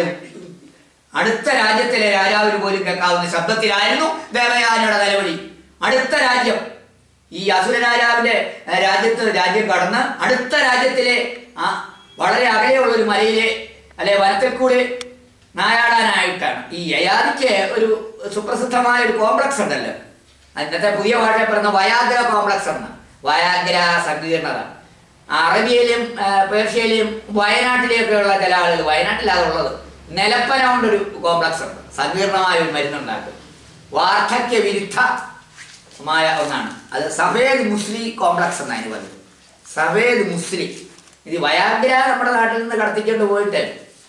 അടുത്ത രാജ്യത്തിലെ രാജാവിന് പോലും കേൾക്കാവുന്ന ശബ്ദത്തിലായിരുന്നു ദേവയാനിയുടെ നിലവിളി അടുത്ത രാജ്യം ഈ അസുര രാജാവിന്റെ ഏർ, രാജ്യത്ത് രാജ്യം കടന്ന് അടുത്ത രാജ്യത്തിലെ ആ വളരെ അകലെയുള്ള ഒരു മലയിലെ അല്ലെ വനത്തിൽ കൂടി നായാടാനായിട്ടാണ് ഈ യയാദിക്ക് ഒരു സുപ്രസിദ്ധമായ ഒരു കോംപ്ലക്സ് ഉണ്ടല്ലോ ഇന്നത്തെ പുതിയ ഭാഷയിൽ പറയുന്ന വയാഗ്ര കോംപ്ലക്സ് എന്ന് വയാഗ്ര സങ്കീർണത അറബിയയിലും ആ, പേർഷ്യയിലും വയനാട്ടിലെയൊക്കെയുള്ള ചില ആളുകൾ വയനാട്ടിലാണ് ഉള്ളത് നിലപ്പന കൊണ്ടൊരു കോംപ്ലക്സ് ഉണ്ട് സങ്കീർണമായ ഒരു മരുന്നുണ്ടാക്കും വാർദ്ധക്യ വിരുദ്ധമായ ഒന്നാണ് അത് സഫേദ് മുസ്ലി കോംപ്ലക്സ് എന്നാണ് അതിന് പറയുന്നത് സഫേദ് മുസ്ലി ഇത് വയാഗ്ര നമ്മുടെ നാട്ടിൽ നിന്ന് കടത്തിക്കൊണ്ട് പോയിട്ട്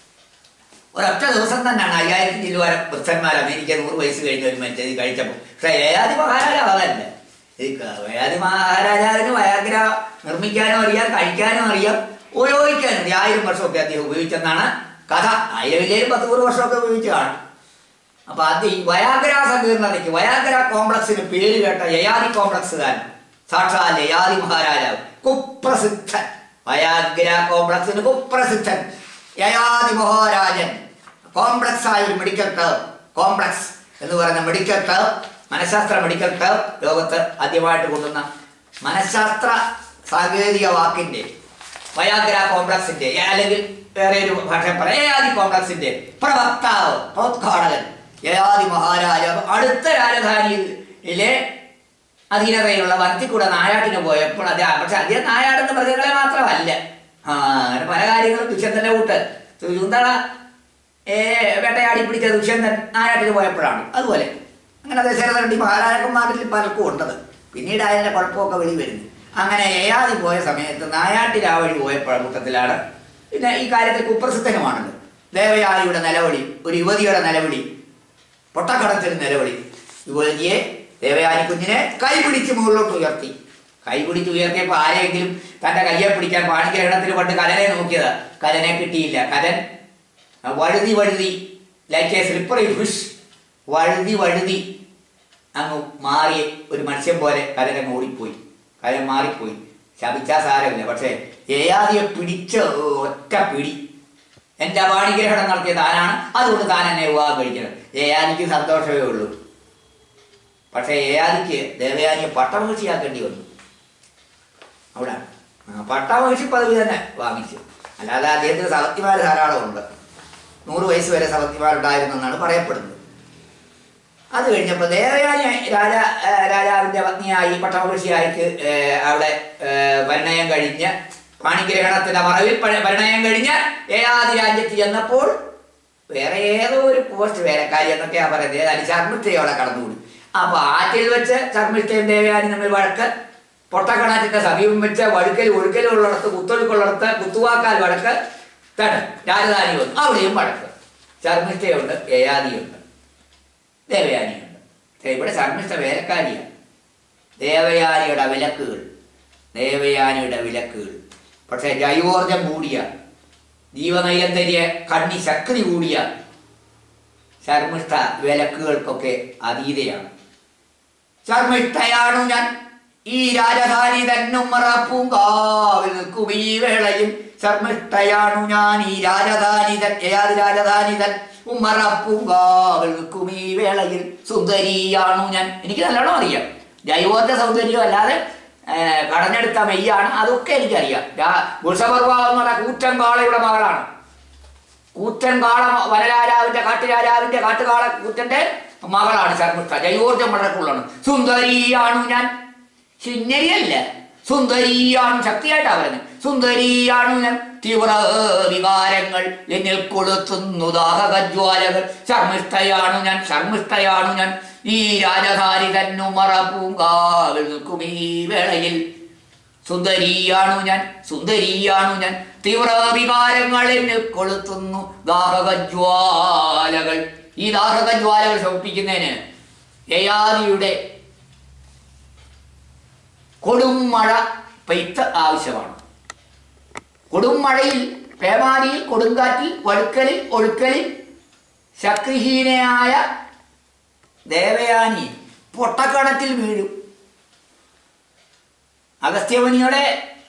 ഒരൊറ്റ ദിവസം തന്നെയാണ് അയ്യായിരത്തി ചില്ലുവാരം വൃദ്ധന്മാർ അമേരിക്ക നൂറ് വയസ്സ് കഴിഞ്ഞ ഒരു മനുഷ്യൻ ഇത് കഴിച്ചപ്പോൾ പക്ഷേ ഏയാദി മഹാരാജാവ് അതല്ല ഈ ക- ഏയാദി മഹാരാജാവിന് വയാഗ്ര നിർമ്മിക്കാനും അറിയാം കഴിക്കാനും അറിയാം ഉപയോഗിക്കാനും അറിയാം ആയിരം വർഷമൊക്കെ അദ്ദേഹം ഉപയോഗിച്ചെന്നാണ് കഥ ആയിരം ഇല്ലേലും പത്ത് നൂറ് വർഷമൊക്കെ ഉപയോഗിച്ച് കാണും അപ്പൊ അത് ഈ വയാഗ്ര സങ്കീർണതയ്ക്ക് വയാഗ്ര കോംപ്ലക്സിന് പേര് കേട്ട യയാദി കോംപ്ലക്സുകാരൻ സാക്ഷാൽ യയാദി മഹാരാജാവ് കുപ്രസിദ്ധൻ വയാഗ്ര കോംപ്ലക്സിന് കുപ്രസിദ്ധൻ യയാദി മഹാരാജൻ കോംപ്ലക്സ് ആയ ഒരു മെഡിക്കൽ ടേം കോംപ്ലക്സ് എന്ന് പറയുന്ന മെഡിക്കൽ ടേം മനഃശാസ്ത്ര മെഡിക്കൽ ടേം ലോകത്ത് ആദ്യമായിട്ട് കൊണ്ടുവന്ന മനഃശാസ്ത്ര സാങ്കേതിക വാക്കിന്റെ വയാഗ്ര കോംപ്ലക്സിന്റെ അല്ലെങ്കിൽ വേറെ ഒരു ഭാഷ പറയാം യയാദി കോംപ്ലക്സിന്റെ പ്രവക്താവ് പ്രോദ്ഘാടകൻ യയാദി മഹാരാജാവ് അടുത്ത രാജധാനിയിലെ അധീനതയിലുള്ള വനത്തിക്കൂടെ നായാട്ടിന് പോയപ്പോൾ അത് പക്ഷെ അദ്ദേഹം നായാടുന്ന മൃഗങ്ങളെ മാത്രമല്ല ആ അങ്ങനെ പല കാര്യങ്ങളും ദുഷ്യന്തന്റെ കൂട്ട് ചുന്തള ഏ വേട്ടയാടി പിടിച്ച ദുഷ്യന്തൻ നായാട്ടിന് പോയപ്പോഴാണ് അതുപോലെ അങ്ങനെ ദശരഥണ്ടി മഹാരാജകുമാരിൽ പലർക്കും ഉണ്ടത് പിന്നീട് അതിന്റെ കുഴപ്പമൊക്കെ വെളി വരുന്നു അങ്ങനെ ഏയാതി പോയ സമയത്ത് നായാട്ടിൽ ആ വഴി പോയപ്പോൾ കൂട്ടത്തിലാണ് പിന്നെ ഈ കാര്യത്തിൽ കുപ്രസിദ്ധനുമാണല്ലോ ദേവയാനിയുടെ നിലവിളി ഒരു യുവതിയുടെ നിലവിളി പൊട്ടക്കടത്തിന് നിലവിളി യുവതിയെ ദേവയാനി കുഞ്ഞിനെ കൈപിടിച്ച് മുകളിലോട്ട് ഉയർത്തി കൈപിടിച്ച് ഉയർത്തിയപ്പോൾ ആരെങ്കിലും തന്റെ കയ്യെ പിടിക്കാൻ പാണിഗ്രഹണത്തിന് പണ്ട് കലനെ നോക്കിയതാ കലനെ കിട്ടിയില്ല കലൻ വഴുതി വഴുതി ലൈക്ക് എ സ്ലിപ്പറി ഫിഷ് വഴുതി വഴുതി അങ്ങ് മാറി ഒരു മത്സ്യം പോലെ കലനങ്ങ് ഓടിപ്പോയി കലൻ മാറിപ്പോയി ശപിച്ചാ സാരമില്ല പക്ഷേ ഏയാദിയെ പിടിച്ച ഒറ്റ പിടി എന്റെ വാണിഗ്രഹണം നടത്തിയ താനാണ് അതുകൊണ്ട് താൻ എന്നെ വിവാഹം കഴിക്കണം ഏയാദിക്ക് സന്തോഷമേ ഉള്ളൂ പക്ഷേ ഏയാദിക്ക് ദേവയാനിയെ പട്ടമഹിഷിയാക്കേണ്ടി വന്നു അവിടെ ആ, പട്ടമഹിഷി പദവി തന്നെ വാങ്ങിച്ചു അല്ലാതെ അദ്ദേഹത്തിന് സവത്തിമാർ ധാരാളം ഉണ്ട് നൂറ് വയസ്സ് വരെ സവത്തിമാരുണ്ടായിരുന്നു എന്നാണ് പറയപ്പെടുന്നത് അത് കഴിഞ്ഞപ്പോൾ ദേവയാനി രാജ ഏ, രാജാവിന്റെ പത്നിയായി പട്ടമഹിഷിയായിട്ട് ഏ, അവിടെ ഏ, പരിണയം കഴിഞ്ഞ് പാണിഗ്രഹണത്തിന്റെ മറവിൽ പ- പരിണയം കഴിഞ്ഞ് ഏയാദി രാജ്യത്ത് ചെന്നപ്പോൾ വേറെ ഏതോ ഒരു പോസ്റ്റ് വേലക്കാരി എന്നൊക്കെയാ പറയുന്നത് ഏതായാലും ശർമ്മിഷ്ഠയോടെ കടന്നുകൂടി അപ്പൊ ആറ്റിൽ വെച്ച് ശർമ്മിഷ്ഠയും ദേവയാനി തമ്മിൽ വഴക്ക് പൊട്ടക്കണാറ്റിന്റെ സമീപം വെച്ച് വഴുക്കൽ ഒഴുക്കലും ഉള്ളിടത്ത് കുത്തൊഴുക്കുള്ളിടത്ത് കുത്തുവാക്കാൽ വഴക്ക് താണ് രാജധാനി വന്നു അവിടെയും വഴക്ക് ശർമ്മിഷ്ഠയുണ്ട് യയാദിയുണ്ട് ദേവയാനിയുണ്ട് ദേ ഇവിടെ ശർമ്മിഷ്ഠ വേലക്കാരിയാണ് ദേവയാനിയുടെ വിലക്കുകൾ ദേവയാനിയുടെ വിലക്കുകൾ പക്ഷേ ജൈവോർജം കൂടിയ ജീവനൈരന്തര്യ കണ്ണി ശക്തി കൂടിയ ശർമ്മിഷ്ഠ വിലക്കുകൾക്കൊക്കെ അതീതയാണ് ശർമ്മിഷ്ഠയാണു ഞാൻ ഈ രാജധാനി തന്നും മറപ്പൂങ്കാവിൽ നിൽക്കും ഈ വേളയിൽ ശർമ്മിഷ്ഠയാണു ഞാൻ ഈ രാജധാനി തൻ ഏത് രാജധാനി തൻ ഉമ്മറപ്പൂങ്കാവിൽ നിൽക്കും ഈ വേളയിൽ സുന്ദരിയാണു ഞാൻ എനിക്ക് നല്ലോണം അറിയാം ജൈവോർജ സൗന്ദര്യം അല്ലാതെ ഏ, കടഞ്ഞെടുത്ത മെയ്യാണ് അതൊക്കെ എനിക്കറിയാം രാ- വൃഷപർവ എന്ന് പറഞ്ഞ കൂറ്റൻ കാളയുടെ മകളാണ് കൂറ്റൻ കാള വനരാജാവിന്റെ കാട്ടുരാജാവിന്റെ കാട്ടുകാള കൂറ്റന്റെ മകളാണ് ശർമ്മിഷ്ഠ ജൈവോർജം വളരെ കൂടുതലാണ് സുന്ദരിയാണു ഞാൻ ശിന്നരിയല്ല സുന്ദരിയാണ് ശക്തിയായിട്ടാ പറയുന്നത് സുന്ദരിയാണു ഞാൻ തീവ്ര വികാരങ്ങൾ എന്നിൽ കൊളുത്തുന്നു ദാഹകജ്വാലകൾ ശർമ്മിഷ്ഠയാണു ഞാൻ ശർമ്മിഷ്ഠയാണു ഞാൻ ഈ രാജധാനി തന്നുമറ പൂങ്കാവിൽ നിൽക്കും ഈ വേളയിൽ സുന്ദരിയാണു ഞാൻ സുന്ദരിയാണു ഞാൻ തീവ്ര വികാരങ്ങൾ എന്നിൽ കൊളുത്തുന്നു ദാഹകജ്വാലകൾ ഈ ദാഹകജ്വാലകൾ ശമിപ്പിക്കുന്നതിന് യയാദിയുടെ കൊടുമഴ പെയ്ത്ത് ആവശ്യമാണ് കൊടുമഴയിൽ പേമാരിയിൽ കൊടുങ്കാറ്റിൽ വഴുക്കലിൽ ഒഴുക്കലിൽ ശക്തിഹീനയായ ദേവയാനി പൊട്ടക്കണത്തിൽ വീഴും അഗസ്ത്യമുനിയുടെ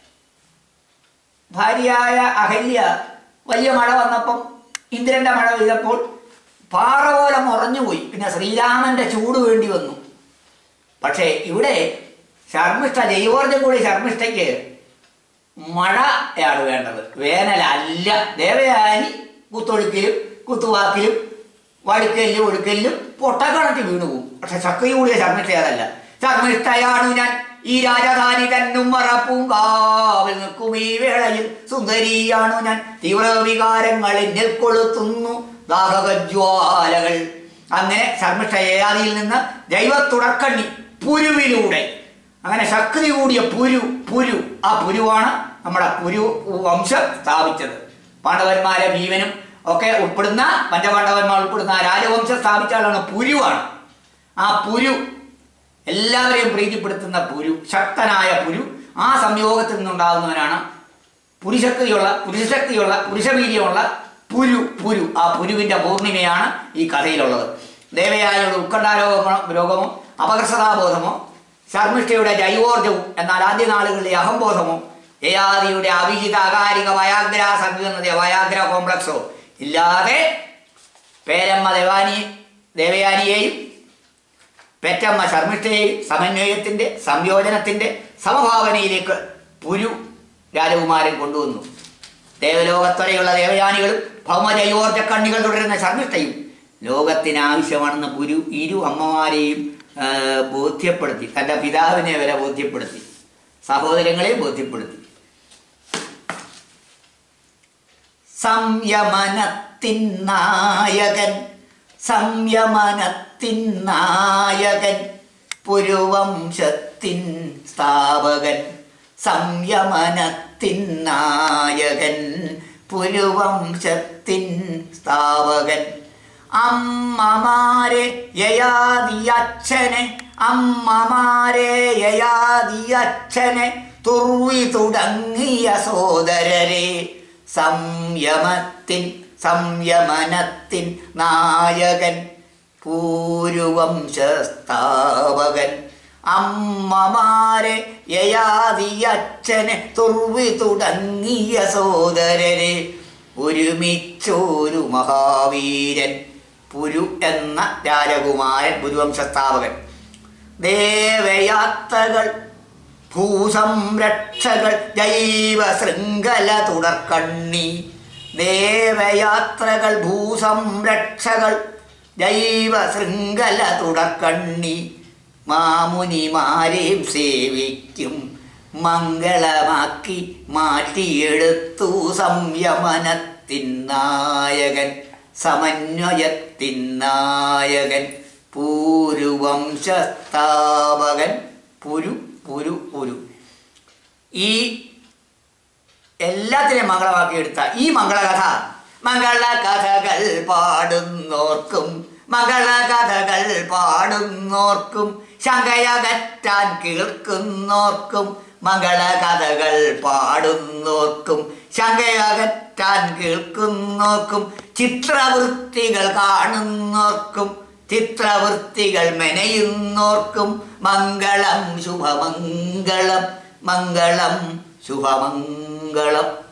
ഭാര്യയായ അഹല്യ വലിയ മഴ വന്നപ്പം ഇന്ദ്രന്റെ മഴ പെയ്തപ്പോൾ പാറ പോലെ മുറഞ്ഞുപോയി പിന്നെ ശ്രീരാമന്റെ ചൂട് വേണ്ടി വന്നു പക്ഷേ ഇവിടെ ശർമ്മിഷ്ഠ ജൈവോർജം കൂടി ശർമ്മിഷ്ഠയ്ക്ക് മഴയാണ് വേണ്ടത് വേനലല്ല ദേവയാനി കുത്തൊഴുക്കിലും കുത്തുവാക്കിലും വഴുക്കലിലും ഒഴുക്കലിലും പൊട്ടക്കണത്തിൽ വീണുപോകും പക്ഷെ ശക്തി കൂടിയ ശർമ്മിഷ്ഠ അതല്ല ശർമ്മിഷ്ഠയാണു ഞാൻ ഈ രാജധാനി തന്നും മറപ്പൂങ്കാവിൽ നിൽക്കും ഈ വേളയിൽ സുന്ദരിയാണു ഞാൻ തീവ്ര വികാരങ്ങൾ എന്നിൽ കൊളുത്തുന്നു ദാഹകജ്വാലകൾ അങ്ങനെ ശർമ്മിഷ്ഠ ഏയാദിയിൽ നിന്ന് ജൈവ തുടക്കണ്ണി പുരുവിലൂടെ അങ്ങനെ ശക്തി കൂടിയ പുരു പുരു ആ പുരുവാണ് നമ്മുടെ പുരു വംശം സ്ഥാപിച്ചത് പാണ്ഡവന്മാരെ ഭീമനും ഒക്കെ ഉൾപ്പെടുന്ന പഞ്ചപാണ്ഡവന്മാർ ഉൾപ്പെടുന്ന ആ രാജവംശം സ്ഥാപിച്ച ആളാണ് പുരുവാണ് ആ പുരു എല്ലാവരെയും പ്രീതിപ്പെടുത്തുന്ന പുരു ശക്തനായ പുരു ആ സംയോഗത്തിൽ നിന്നുണ്ടാകുന്നവനാണ് പുരുഷക്തിയുള്ള പുരുഷശക്തിയുള്ള പുരുഷവീര്യമുള്ള പുരു പുരു ആ പുരുവിന്റെ പൂർണിമയാണ് ഈ കഥയിലുള്ളത് ദേവയായുടെ ഉത്കണ്ഠാരോഗമോ രോഗമോ അപകർഷതാബോധമോ ശർമ്മിഷ്ഠയുടെ ജൈവോർജവും എന്നാൽ ആദ്യ നാളുകളിലെ അഹംബോധമോ യയാദിയുടെ അവിഹിത അകാരിക വയാഗ്ര സങ്കീർണത വയാഗ്ര കോംപ്ലക്സോ ഇല്ലാതെ പേരമ്മ ദേവാനി ദേവയാനിയെയും പെറ്റമ്മ ശർമ്മിഷ്ഠയെയും സമന്വയത്തിന്റെ സംയോജനത്തിന്റെ സമഭാവനയിലേക്ക് പുരു രാജകുമാരൻ കൊണ്ടുവന്നു ദേവലോകത്വരെയുള്ള ദേവയാനികളും ഭൗമജൈവോർജ കണ്ണികൾ തുടരുന്ന ശർമ്മിഷ്ഠയും ലോകത്തിന് ആവശ്യമാണെന്ന് പുരു ഇരു അമ്മമാരെയും ആ, ബോധ്യപ്പെടുത്തി തന്റെ പിതാവിനെ വരെ ബോധ്യപ്പെടുത്തി സഹോദരങ്ങളെ ബോധ്യപ്പെടുത്തി സംയമനത്തിൻ നായകൻ സംയമനത്തിൻ നായകൻ പുരുവംശത്തിൻ സ്ഥാപകൻ സംയമനത്തിൻ നായകൻ പുരുവംശത്തിൻ സമയമനത്തിൻ സ്ഥാപകൻ അമ്മമാരെ യയാതി അച്ഛനെ അമ്മമാരെ യയാതി അച്ഛനെ തുർവി തുടങ്ങിയ സോദരരെ സംയമത്തിൻ സംയമനത്തിൻ നായകൻ പൂരുവംശസ്ഥാപകൻ അമ്മമാരെ യയാതി അച്ഛനെ തുർവി തുടങ്ങിയ സോദരരെ ഒരുമിച്ചൊരു മഹാവീരൻ പുരു എന്ന രാജകുമാരൻ പുരുവംശസ്ഥാപകൻ ദേവയാത്രകൾ ഭൂസംരക്ഷകൾ ജൈവ ശൃംഖല തുടർക്കണ്ണി ദേവയാത്രകൾ ഭൂസംരക്ഷകൾ ജൈവ ശൃംഖല തുടർക്കണ്ണി മാമുനിമാരെയും സേവിക്കും മംഗളമാക്കി മാറ്റിയെടുത്തു സംയമനത്തിൻ നായകൻ സമന്വയത്തിൻ നായകൻ പൂരുവംശസ്ഥാപകൻ പുരു പുരു പുരു ഈ എല്ലാത്തിനെയും മംഗളമാക്കി എടുത്ത ഈ മംഗളകഥ മംഗളകഥകൾ പാടുന്നോർക്കും മംഗളകഥകൾ പാടുന്നോർക്കും ശങ്കയകറ്റാൻ കേൾക്കുന്നോർക്കും മംഗളകഥകൾ പാടുന്നോർക്കും ശങ്കയകറ്റാൻ കേൾക്കുന്നോർക്കും ചിത്രവൃത്തികൾ കാണുന്നോർക്കും ചിത്രവൃത്തികൾ മെനയുന്നോർക്കും മംഗളം ശുഭമംഗളം മംഗളം ശുഭമംഗളം